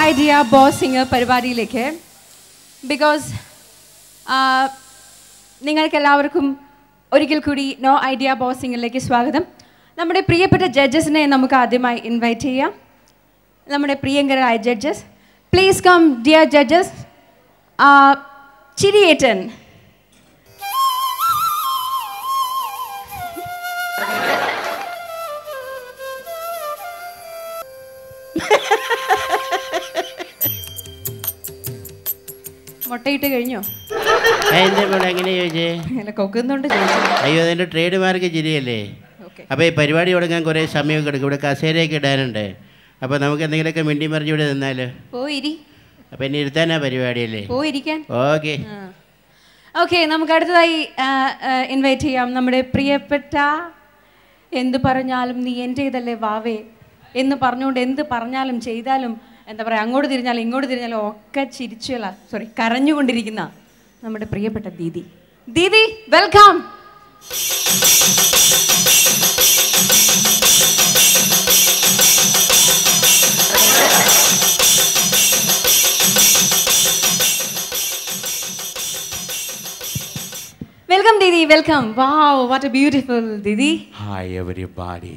Idea boss singer പരിപാടിയിലേക്ക് because നിങ്ങൾക്കെല്ലാവർക്കും ഒരിക്കൽ കൂടി നോ ഐഡിയ ബോസ് സിംഗറിലേക്ക് സ്വാഗതം നമ്മുടെ പ്രിയപ്പെട്ട ജഡ്ജസിനെ നമുക്ക് ആദ്യമായി ഇൻവൈറ്റ് ചെയ്യാം നമ്മുടെ പ്രിയങ്കരായ judges please come dear judges ചിരിയേറ്റൻ മുട്ടയിട്ട് കഴിഞ്ഞോ എന്താ ഇവിടെ എങ്ങനെ ചോദിച്ചേ അല്ല കൊക്കുന്നുണ്ട് ചോദിച്ചു അയ്യോ അതിൻ്റെ ട്രേഡ് മാർക്ക് ചിരിയല്ലേ ഓക്കെ അപ്പോൾ ഈ പരിപാടി തുടങ്ങാൻ കുറേ സമയമൊക്കെ എടുക്കും ഇവിടെ കസേരയൊക്കെ ഇടാനുണ്ട് അപ്പോൾ നമുക്ക് എന്തെങ്കിലുമൊക്കെ മിണ്ടി മറിഞ്ഞ് ഇവിടെ നിന്നാലോ പോയിരി അപ്പോൾ എന്നെ ഇരുത്താനാ പരിപാടിയല്ലേ പോയിരിക്കാൻ ഓക്കെ ഓക്കെ നമുക്ക് അടുത്തതായി ഇൻവൈറ്റ് ചെയ്യാം നമ്മുടെ പ്രിയപ്പെട്ട എന്ത് പറഞ്ഞാലും നീ എൻ്റേതല്ലേ വാവേ എന്ന് പറഞ്ഞുകൊണ്ട് എന്ത് പറഞ്ഞാലും ചെയ്താലും എന്താ പറയുക അങ്ങോട്ട് തിരിഞ്ഞാലും ഇങ്ങോട്ട് തിരിഞ്ഞാലും ഒക്കെ ചിരിച്ചുള്ള സോറി കരഞ്ഞുകൊണ്ടിരിക്കുന്ന നമ്മുടെ പ്രിയപ്പെട്ട Didi Didi welcome welcome Didi welcome wow what a beautiful Didi Hi, everybody.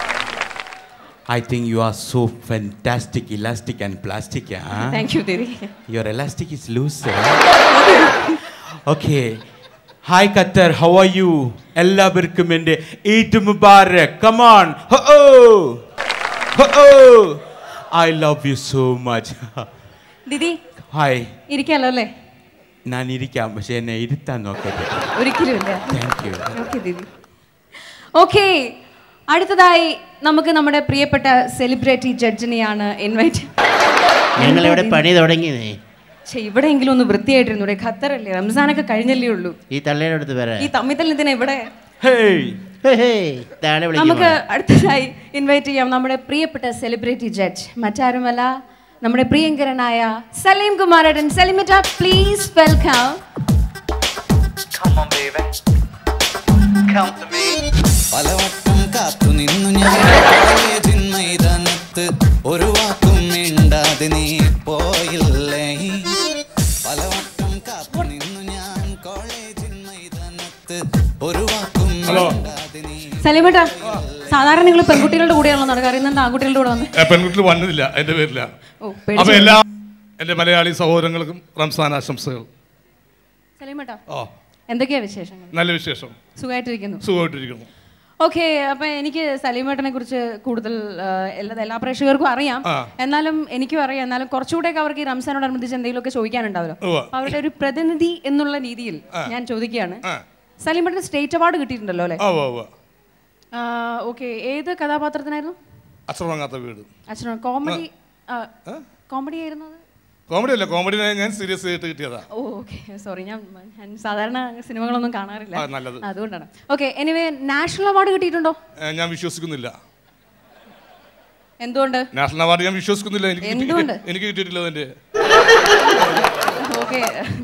I think you are so fantastic, elastic, and plastic. Huh? Thank you Didi Your elastic is loose. sir. okay. Hi, Qatar. How are you? എല്ലാവർക്കും എൻ്റെ ഈദ് മുബാരക് Come on. Ho-oh. Ho-oh. I love you so much. Didi Hi. ഇരിക്കാലോ അല്ലേ ഞാൻ ഇരിക്കാം പക്ഷെ എന്നെ ഇരുത്താൻ നോക്കട്ടെ ഒരിക്കലും ഇല്ല thank you okay Didi okay അടുത്തതായി നമുക്ക് നമ്മുടെ പ്രിയപ്പെട്ട സെലിബ്രിറ്റി ജഡ്ജിനെയാണ് ഇൻവൈറ്റ് ഞങ്ങളിവിടെ പണി തുടങ്ങിയതേ പക്ഷേ ഇവിടെയെങ്കിലും ഒന്ന് വൃത്തിയായിട്ടിരുന്നു ഇവിടെ ഖത്തറല്ലേ റംസാനൊക്കെ കഴിഞ്ഞല്ലേ ഉള്ളൂ ഈ തള്ളയുടെ അടുത്ത് വരാം ഈ തമ്മിത്തലിനത്തിനാ ഇവിടെ ഹേയ് ഹേ, ഹേ, താഴെ നമുക്ക് വിളിക്കും അടുത്തതായി ഇൻവൈറ്റ് ചെയ്യാം നമ്മുടെ പ്രിയപ്പെട്ട സെലിബ്രിറ്റി ജഡ്ജ് മറ്റാരുമല്ല നമ്മുടെ പ്രിയങ്കരനായ സലീം കുമാരടൻ സലീമിറ്റ please welcome Come on, baby. Come to me. പലവട്ടം കാത്തു നിന്നു ഞാൻ കോളേജിൻ മൈതാനത്ത് ഒരു വാക്കും മിണ്ടാതെ നീ പോയില്ലേ പലവട്ടം കാത്തു നിന്നു ഞാൻ കോളേജിൻ മൈതാനത്ത് ഒരു വാക്കും മിണ്ടാതെ നീ സലീമേട്ട സാധാരണ നിങ്ങൾ പെൺകുട്ടികളുടെ കൂടെയാണല്ലോ നടക്കുക അറിയുന്നത് ആൺകുട്ടികളുടെ കൂടെ വന്ന് ഏ, പെൺകുട്ടികൾ വന്നതില്ല എൻ്റെ പേരില്ല ഓ അപ്പൊ പേടിച്ചു എല്ലാ എൻ്റെ മലയാളി സഹോദരങ്ങൾക്കും റംസാൻ ആശംസകൾ സലീമേട്ട ഓ എന്തൊക്കെയാ വിശേഷങ്ങൾ നല്ല വിശേഷം സുഖമായിട്ടിരിക്കുന്നു സുഖമായിട്ടിരിക്കുന്നു ഓക്കെ അപ്പൊ എനിക്ക് സലീമേട്ടനെ കുറിച്ച് കൂടുതൽ ആ, എല്ലാ എല്ലാ പ്രേക്ഷകർക്കും അറിയാം ആ. എന്നാലും എനിക്കും അറിയാം എന്നാലും കുറച്ചുകൂടെയൊക്കെ അവർക്ക് ഈ റംസാനോടനുബന്ധിച്ച് എന്തെങ്കിലുമൊക്കെ ചോദിക്കാനുണ്ടാവല്ലോ ഉവ്വ. അപ്പൊ അവരുടെ ഒരു പ്രതിനിധി എന്നുള്ള രീതിയിൽ ഞാൻ ചോദിക്കുകയാണ് ആ. സലീമേട്ടന് സ്റ്റേറ്റ് അവാർഡ് കിട്ടിയിട്ടുണ്ടല്ലോ അല്ലേ ആ ഓ ഓ ഓക്കെ ഏത് കഥാപാത്രത്തിനായിരുന്നു അശ്രമങ്ങാത്ത വീട് അച്ഛനോ കോമഡി കോമഡി ആയിരുന്നു അത് കോമഡി അല്ല കോമഡി ഞാൻ സീരിയസ് ആയിട്ട് കിട്ടിയതാ ഓ ഓക്കെ സോറി ഞാൻ ഞാൻ സാധാരണ സിനിമകളൊന്നും കാണാറില്ല ആ, നല്ലത്. അതുകൊണ്ടാണ് ഓക്കെ എനിവേ നാഷണൽ അവാർഡ് കിട്ടിയിട്ടുണ്ടോ ഏ, ഞാൻ വിശ്വസിക്കുന്നില്ല എന്തുകൊണ്ട് നാഷണൽ അവാർഡ് ഞാൻ വിശ്വസിക്കുന്നില്ല എനിക്ക് കിട്ടി- എന്തുകൊണ്ട്? എനിക്ക് കിട്ടിയിട്ടില്ല അതിന്റെ ഓക്കെ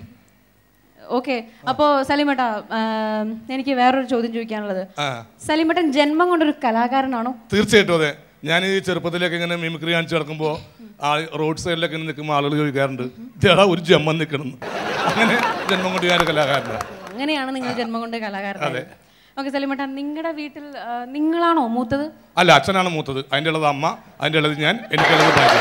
ഓക്കെ അപ്പോൾ സലീമേട്ടാ ആം, എനിക്ക് വേറൊരു ചോദ്യം ചോദിക്കാനുള്ളത് ആ സലീമേട്ടൻ ജന്മം കൊണ്ടൊരു കലാകാരനാണോ തീർച്ചയായിട്ടും അതെ ഞാൻ ഈ ചെറുപ്പത്തിലൊക്കെ ഇങ്ങനെ മിമിക്രി കാണിച്ച് നടക്കുമ്പോൾ ആ റോഡ് സൈഡിലൊക്കെ ഇങ്ങനെ നിൽക്കുമ്പോൾ ആളുകൾ ചോദിക്കാറുണ്ട് ചേടാ ഒരു ജമ്മം നിൽക്കണം അങ്ങനെ ജന്മം കൊണ്ട് ഞാൻ കലാകാരനാണ് അങ്ങനെയാണ് നിങ്ങൾ ജന്മം കൊണ്ട് കലാകാരനായത് ഓക്കെ സലീമേട്ട നിങ്ങളുടെ വീട്ടിൽ ആ, നിങ്ങളാണോ മൂത്തത് അല്ല അച്ഛനാണ് മൂത്തത് അതിൻ്റെ ഉള്ളത് അമ്മ അതിൻ്റെ ഉള്ളത് ഞാൻ എനിക്കുള്ളത് ഭാര്യ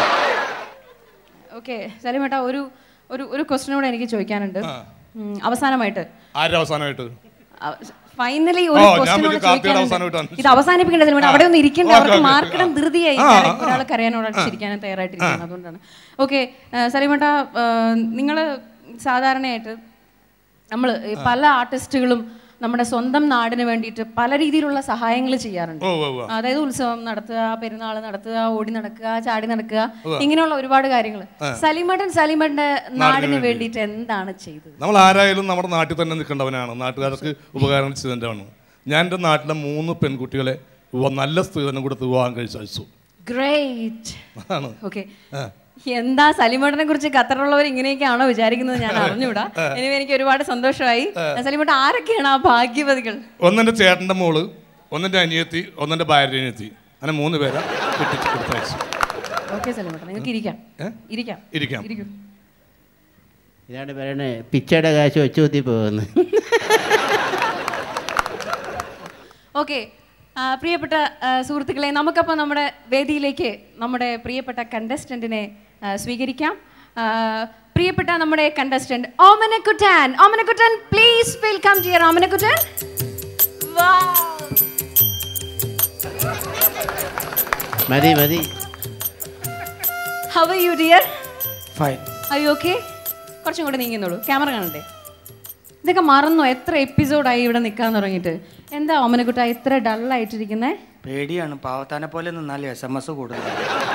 ഓക്കെ സലീമേട്ട ഒരു ഒരു ഒരു ക്വസ്റ്റ്യൻ കൂടെ എനിക്ക് ചോദിക്കാനുണ്ട് ഉം, അവസാനമായിട്ട് ആരുടെ അവസാനമായിട്ട് ഫൈനലി ഓ, ഒരു ഞാൻ ക്വസ്റ്റ്യൻ വലിയ കൂടെ കാപ്പിയുടെ ചോദിക്കാനുണ്ട് അവസാനമായിട്ടാണ് ഇത് അവസാനിപ്പിക്കേണ്ട സലീമേട്ട അവിടെ ഒന്ന് ഇരിക്കണ്ട ഓക്കേ, അവർക്ക് ഓക്കേ, മാർക്കിടാൻ ആ. ധൃതിയായി ആ, ഞാൻ ആ, ഒരാൾ കരയാനോട് ചിരിക്കാനും തയ്യാറായിട്ടിരിക്കുന്നത് അതുകൊണ്ടാണ് ഓക്കെ സലീമേട്ട നിങ്ങൾ സാധാരണയായിട്ട് നമ്മൾ പല ആർട്ടിസ്റ്റുകളും നമ്മുടെ സ്വന്തം നാടിന് വേണ്ടിയിട്ട് പല രീതിയിലുള്ള സഹായങ്ങൾ ചെയ്യാറുണ്ട് ഓ ഓ ഓ അതായത് ഉത്സവം നടത്തുക പെരുന്നാൾ നടത്തുക ഓടി നടക്കുക ചാടി നടക്കുക ഇങ്ങനെയുള്ള ഒരുപാട് കാര്യങ്ങൾ സലീമേട്ടൻ സലീമേട്ടന്റെ നാടിന് വേണ്ടിയിട്ട് എന്താണ് ചെയ്തത് നമ്മൾ ആരായാലും നമ്മുടെ നാട്ടിൽ തന്നെ നിൽക്കേണ്ടവനാണ് നാട്ടുകാർക്ക് ഉപകാരം ചെയ്തവനാണ് ഞാൻ എൻ്റെ നാട്ടിലെ മൂന്ന് പെൺകുട്ടികളെ വിവാ- നല്ല സ്ത്രീധനം കൊടുത്ത് വിവാഹം കഴിച്ചു ഗ്രേറ്റ് അതാണ് ഓക്കെ എന്താ സലിമേട്ടനെ കുറിച്ച് ഖത്തറിലുള്ളവർ ഇങ്ങനെയൊക്കെയാണോ വിചാരിക്കുന്നത് ഞാൻ അറിഞ്ഞൂടാ ഇനി എനിക്ക് ഒരുപാട് സന്തോഷമായി സലിമേട്ട ആരൊക്കെയാണ് ആ ഭാഗ്യവതികൾ ഒന്നെൻ്റെ ചേട്ടൻ്റെ മോള് ഒന്നെൻ്റെ അനിയത്തി ഒന്നെൻ്റെ ഭാര്യ അനിയത്തി അങ്ങനെ മൂന്ന് പേരെ കെട്ടിച്ച് കൊടുത്തയച്ചു ഓക്കെ സലിമേട്ട നിങ്ങൾക്ക് ഇരിക്കാം ഏ? ഇരിക്കാം ഇരിക്കാം ഇരിക്കും ഇതാണ് പറയണേ പിച്ചയുടെ കാശ് വെച്ച് കുത്തി പോകുന്നു ഓക്കെ പ്രിയപ്പെട്ട ആ, സുഹൃത്തുക്കളെ നമുക്കപ്പോൾ നമ്മുടെ വേദിയിലേക്ക് നമ്മുടെ പ്രിയപ്പെട്ട കണ്ടസ്റ്റന്റിനെ സ്വീകരിക്കാം ആ, പ്രിയപ്പെട്ട നമ്മുടെ contestant Omanakuttan Omanakuttan please welcome dear Omanakuttan മതി മതി ഹൗ യു ഡിയർ ഫൈൻ അയ്യോ ഓക്കെ കുറച്ചും കൂടെ നീങ്ങുന്നുള്ളൂ ക്യാമറ കാണണ്ടേ ഇതൊക്കെ മറന്നോ എത്ര എപ്പിസോഡായി ഇവിടെ നിൽക്കാൻ തുടങ്ങിയിട്ട് എന്താ ഓമനക്കുട്ട ഇത്ര ഡള്ളായിട്ടിരിക്കുന്നേ പേടിയാണ് പാവത്താനെ പോലെ നിന്നാൽ എസ് എം എസ് കൂടുതൽ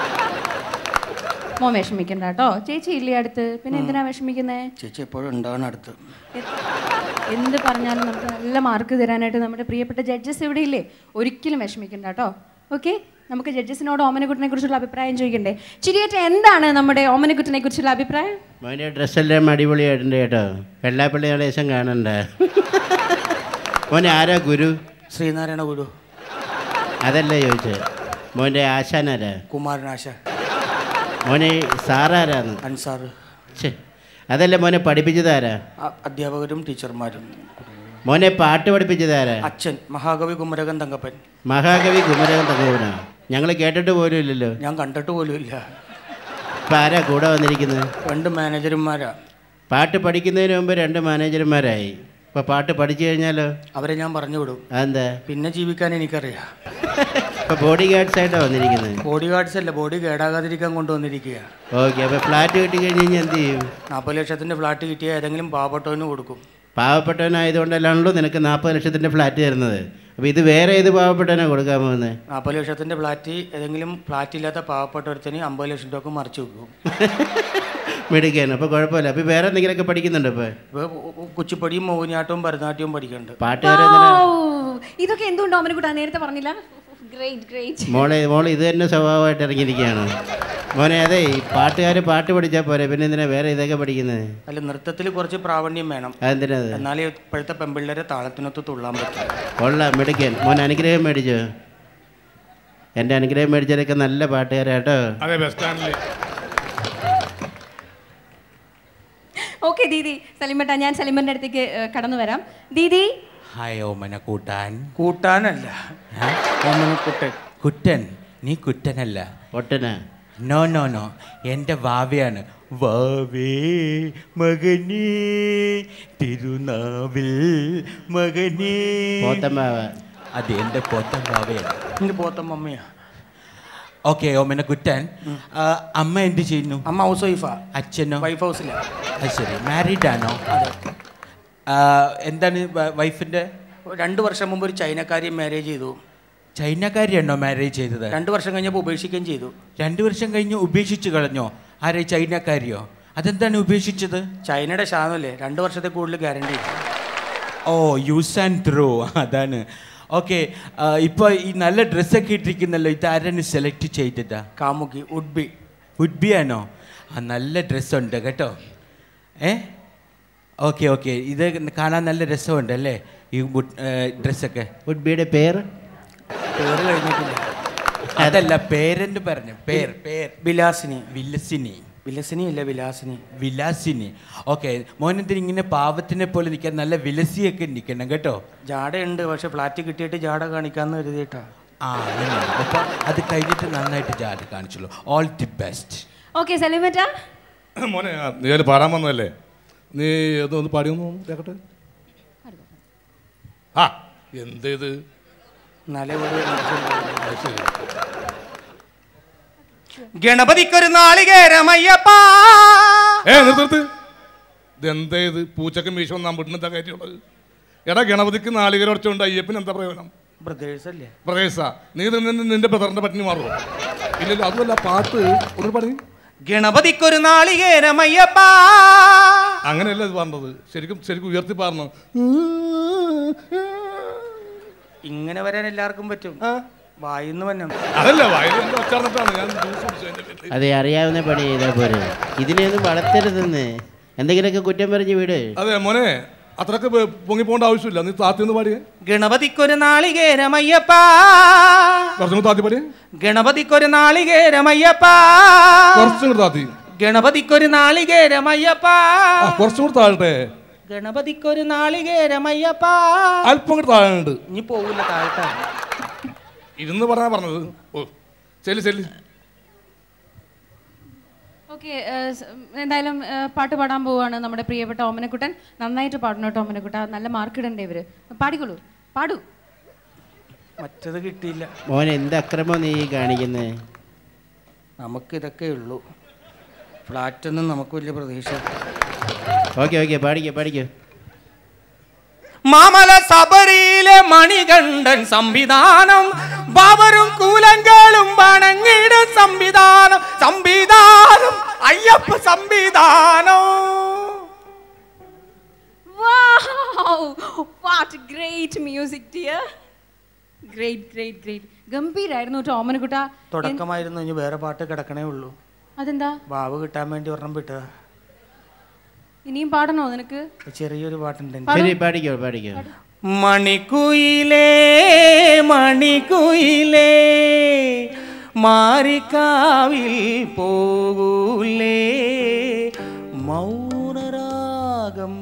മോൻ വിഷമിക്കണ്ട കേട്ടോ ചേച്ചി ഇല്ലേ അടുത്ത് പിന്നെ എന്തിനാ വിഷമിക്കുന്നേ ചേച്ചി എപ്പോഴും ഉണ്ടാവണം അടുത്ത് എ- എന്ത് പറഞ്ഞാലും നമുക്ക് നല്ല മാർക്ക് തരാനായിട്ട് നമ്മുടെ പ്രിയപ്പെട്ട ജഡ്ജസ് ഇവിടെ ഇല്ലേ ഒരിക്കലും വിഷമിക്കണ്ട കേട്ടോ ഓക്കെ നമുക്ക് ജഡ്ജസിനോട് ഓമനക്കുട്ടിനെ കുറിച്ചുള്ള അഭിപ്രായം ചോദിക്കണ്ടേ ചിരിയേറ്റ എന്താണ് നമ്മുടെ ഓമനക്കുട്ടിനെ കുറിച്ചുള്ള അഭിപ്രായം മോൻ്റെ ഡ്രസ്സെല്ലാം അടിപൊളിയായിട്ടുണ്ട് കേട്ടോ വെള്ളാപ്പള്ളി നടേശം കാണണ്ട മോനെ ആരാ ഗുരു ശ്രീനാരായണ ഗുരു അതല്ല ചോദിച്ചത് മോൻ്റെ ആശാനാരാ കുമാരനാശ മോനെ സാറാരാന്ന് അൻസാർ ഛെ അതല്ല മോനെ പഠിപ്പിച്ചതാരാ അ- അധ്യാപകരും ടീച്ചർമാരും മോനെ പാട്ട് പഠിപ്പിച്ചതാരാ അച്ഛൻ മഹാകവി കുമരകൻ തങ്കപ്പൻ മഹാകവി കുമരകൻ തങ്ങൂനാ ഞങ്ങൾ കേട്ടിട്ട് പോലും ഇല്ലല്ലോ ഞാൻ കണ്ടിട്ട് പോലും ഇല്ല ഇപ്പം ആരാ കൂടെ വന്നിരിക്കുന്നത് രണ്ട് മാനേജർമാരാ പാട്ട് പഠിക്കുന്നതിന് മുമ്പ് രണ്ട് മാനേജർമാരായി ഇപ്പോൾ പാട്ട് പഠിച്ചു കഴിഞ്ഞാലോ അവരെ ഞാൻ പറഞ്ഞു വിടും അതെന്താ പിന്നെ ജീവിക്കാൻ എനിക്കറിയാം ഇപ്പോൾ ബോഡി ഗാർഡ്സ് ആയിട്ടാണ് വന്നിരിക്കുന്നത് ബോഡി ഗാർഡ്സ് അല്ല ബോഡി കേടാകാതിരിക്കാൻ കൊണ്ടുവന്നിരിക്കുക ഓക്കെ അപ്പോൾ ഫ്ലാറ്റ് കിട്ടി കഴിഞ്ഞ് കഴിഞ്ഞാൽ എന്ത് ചെയ്യും നാൽപ്പത് ലക്ഷത്തിൻ്റെ ഫ്ലാറ്റ് കിട്ടിയ ഏതെങ്കിലും പാവപ്പെട്ടവന് കൊടുക്കും പാവപ്പെട്ടവനായതുകൊണ്ടല്ലാണല്ലോ നിനക്ക് നാൽപ്പത് ലക്ഷത്തിൻ്റെ ഫ്ലാറ്റ് തരുന്നത് അപ്പോൾ ഇത് വേറെ ഏത് പാവപ്പെട്ടവനാണ് കൊടുക്കാൻ പോകുന്നത് നാൽപ്പത് ലക്ഷത്തിൻ്റെ ഫ്ലാറ്റ് ഏതെങ്കിലും ഫ്ലാറ്റ് ഇല്ലാത്ത പാവപ്പെട്ടവരത്തിന് അമ്പത് ലക്ഷം രൂപ മറിച്ച് വെക്കും മിടുക്കാണ് അപ്പോൾ കുഴപ്പമില്ല അപ്പോൾ വേറെ എന്തെങ്കിലുമൊക്കെ പഠിക്കുന്നുണ്ട് ഇപ്പോൾ ഇപ്പോൾ കുച്ചിപ്പടിയും മോഹിനിയാട്ടവും ഭരതനാട്യവും പഠിക്കുന്നുണ്ട് പാട്ടുകാരെ Wow! ഇതൊക്കെ എന്തുകൊണ്ട് ഓമനക്കുട്ട നേരത്തെ പറഞ്ഞില്ല ഗ്രേറ്റ് ഗ്രേറ്റ് മോളെ മോളെ ഇത് തന്നെ സ്വഭാവമായിട്ട് ഇറങ്ങിയിരിക്കുകയാണ് മോനെ അതെ ഈ പാട്ടുകാർ പാട്ട് പഠിച്ചാൽ പോരെ പിന്നെ എന്തിനാ വേറെ ഇതൊക്കെ പഠിക്കുന്നത് അല്ല നൃത്തത്തിൽ കുറച്ച് പ്രാവണ്യം വേണം അതെന്തിനാ അത് എന്നാലേ ഇപ്പോഴത്തെ പെമ്പിള്ളേരെ താളത്തിനൊത്ത് തുള്ളാൻ പറ്റും കൊള്ളാം മിടുക്കൻ മോൻ അനുഗ്രഹം മേടിച്ചോ എൻ്റെ അനുഗ്രഹം മേടിച്ചവരൊക്കെ നല്ല പാട്ടുകാരാട്ടോ അതെ ബസ് സ്റ്റാൻഡിൽ ഓക്കെ ദീദി സലിമട്ട ഞാൻ സലിമന്റെ അടുത്തേക്ക് ഏ, കടന്നു വരാം ദീദി ഹായ് ഓമന കൂട്ടാൻ കൂട്ടാനല്ല ഓമനക്കുട്ടൻ കുട്ടൻ നീ കുട്ടനല്ല ഒട്ടനാ നോ നോ നോ എൻ്റെ വാവയാണ് വാവേ മകനേ തിരുനാവിൽ മകനേ പോത്തമ്മാവ അത് എൻ്റെ പോത്തൻ വാവയാണ് എൻ്റെ പോത്തം മമ്മിയാ ഓക്കെ ഓമന കുട്ടൻ ആ, അമ്മ എന്ത് ചെയ്യുന്നു അമ്മ ഹൗസ് വൈഫാ അച്ഛനോ വൈഫ് ഹൗസില്ല അത് ശരി മാരീഡ് ആണോ ആ, എന്താണ് വ- വൈഫിൻ്റെ രണ്ട് വർഷം മുമ്പ് ഒരു ചൈനക്കാരിയെ മാരേജ് ചെയ്തു ചൈനക്കാരിയാണോ മാരേജ് ചെയ്തത് രണ്ട് വർഷം കഴിഞ്ഞപ്പോൾ ഉപേക്ഷിക്കുകയും ചെയ്തു രണ്ടു വർഷം കഴിഞ്ഞ് ഉപേക്ഷിച്ച് കളഞ്ഞോ ആരെ ചൈനക്കാരിയോ അതെന്താണ് ഉപേക്ഷിച്ചത് ചൈനയുടെ ശാനല്ലേ രണ്ട് വർഷത്തെ കൂടുതൽ ഗ്യാരണ്ടി ഓ യൂസ് ആൻഡ് ത്രോ അതാണ് ഓക്കെ ഇപ്പോൾ ഈ നല്ല ഡ്രസ്സൊക്കെ ഇട്ടിരിക്കുന്നല്ലോ ഇതാരാണ് സെലക്ട് ചെയ്തതാ കാമുകി വുഡ് ബി വുഡ് ബി ആണോ ആ നല്ല ഡ്രസ്സുണ്ട് കേട്ടോ ഏ ഓക്കെ ഓക്കെ ഇത് കാണാൻ നല്ല രസമുണ്ട് അല്ലേ ഈ ഡ്രസ്സൊക്കെ വുഡ് ബിയുടെ പേര് പേര് കഴിഞ്ഞിട്ടില്ല അതല്ല പേരെന്ന് പറഞ്ഞു പേർ പേർ വിലാസിനി വിലസിനി വിലസിനി ഇല്ല വിലാസിനി വിലാസിനി ഓക്കെ മോനെന്തിന് ഇങ്ങനെ പാവത്തിനെ പോലെ നിൽക്കാൻ നല്ല വിലസിയൊക്കെ നിൽക്കണം കേട്ടോ ജാടയുണ്ട് പക്ഷെ ഫ്ലാറ്റ് കിട്ടിയിട്ട് ജാട കാണിക്കാന്ന് കരുതിയിട്ടാ ആ അങ്ങനെയാണ് അപ്പോൾ അത് കഴിഞ്ഞിട്ട് നന്നായിട്ട് ജാതി കാണിച്ചുള്ളൂ ഓൾ ദി ബെസ്റ്റ് ഓക്കെ സലിമറ്റ മോനെ ആ, നീ അതിൽ പാടാൻ വന്നതല്ലേ നീ അതൊന്ന് പാടിയൊന്നു കേക്കട്ടെ ആ എന്ത് ഇത് എന്നാലേ ഒരു അത് ശരി ഗണപതിക്കൊരു നാളികേരമയ്യപ്പാ ഏ നിർത്ത് നിർത്ത് ഇതെന്താ ഇത് പൂച്ചക്കും മീശ ഒന്നാം വീട്ടിനെന്താ കയറ്റിയുള്ളത് എടാ ഗണപതിക്ക് നാളികേര ഉടച്ചുകൊണ്ട് അയ്യപ്പന് എന്താ പ്രയോജനം ബ്രദേഴ്സ് അല്ലേ പ്രദേശ നീ ഇത് നിന്ന് നിന്റെ ബ്രദറിന്റെ പറ്റിന് മാറുമോ ഇല്ലല്ലോ അതുമല്ല പാട്ട് ഒന്ന് പാടി ഗണപതിക്കൊരു നാളികേരമയ്യപ്പാ അങ്ങനെയല്ല ഇത് പറഞ്ഞത് ശരിക്കും ശരിക്കും ഉയർത്തി പാടണം ഇങ്ങനെ വരാൻ എല്ലാവർക്കും പറ്റും വായിന്ന് വന്നം അതല്ല വയലിന്റെ ഒച്ചാർന്നിട്ടാണ് ഞാൻ ജ്യൂസ് കുടിച്ചതിന്റെ പേരിൽ അതെ അറിയാവുന്ന പണി ചെയ്താൽ പോരെ ഇതിനെയൊന്നും വളർത്തരുതെന്ന് എന്തെങ്കിലുമൊക്കെ കുറ്റം പറഞ്ഞ് വീട് അതെ മോനെ അത്രക്ക് പെ- പൊങ്ങി പോകേണ്ട ആവശ്യമില്ല നീ താത്തി ഒന്ന് പാടിയേ ഗണപതിക്കൊരു നാളികേരമയ്യപ്പ കുറച്ചും കൂടി താത്തി പാടിയേ ഗണപതിക്കൊരു നാളികേരമയ്യപ്പ കുറച്ചും കൂടി താത്തി ഗണപതിക്കൊരു നാളികേരമയ്യപ്പ ആ കുറച്ചും കൂടി താഴട്ടെ ഗണപതിക്കൊരു നാളികേരമയ്യപ്പ അല്പം കൂടി താഴെയുണ്ട് ഇനി പോവില്ല താഴട്ടാ ഇരുന്ന് പറഞ്ഞാ പറഞ്ഞത് ഓ ചെല്ലി ചെല്ലി ഓക്കെ എന്തായാലും ഏ, പാട്ട് പാടാൻ പോവാണ് നമ്മുടെ പ്രിയപ്പെട്ട ഓമനക്കുട്ടൻ നന്നായിട്ട് പാടണം കേട്ടോ ഓമനക്കുട്ട നല്ല മാർക്ക് ഇടണ്ടേ ഇവര് പാടിക്കോളൂ പാടൂ മറ്റത് കിട്ടിയില്ല മോൻ എന്ത് അക്രമം നീ കാണിക്കുന്നത് നമുക്കിതൊക്കെ ഉള്ളൂ ഫ്ലാറ്റൊന്നും നമുക്ക് വലിയ പ്രതീക്ഷ ഓക്കെ ഓക്കെ പാടിക്കോ പാടിക്കോ മാമല സബരിയിലെ മണികണ്ഠൻ സംവിധാനം ബാബരും കൂലങ്കളും വണങ്ങിടും സംവിധാനം സംവിധാനം അയ്യപ്പ സംവിധാനം Wow! What great music, dear. Great, great, great. ഗംഭീരായിരുന്നു കേട്ടോ ഓമനക്കുട്ട തുടക്കമായിരുന്നു ഇനി വേറെ പാട്ട് കിടക്കണേ ഉള്ളൂ അതെന്താ ബാബു കിട്ടാൻ വേണ്ടി ഒരെണ്ണം വിട്ടതാ ഇനിയും പാടണോ നിനക്ക് ചെറിയൊരു പാട്ടുണ്ട് ശരി പാടിക്കോ പാടിക്കോ മണിക്കുയിലേ മണിക്കുയിലേ മാറിക്കാവിൽ പോകൂലേ മൗനരാഗം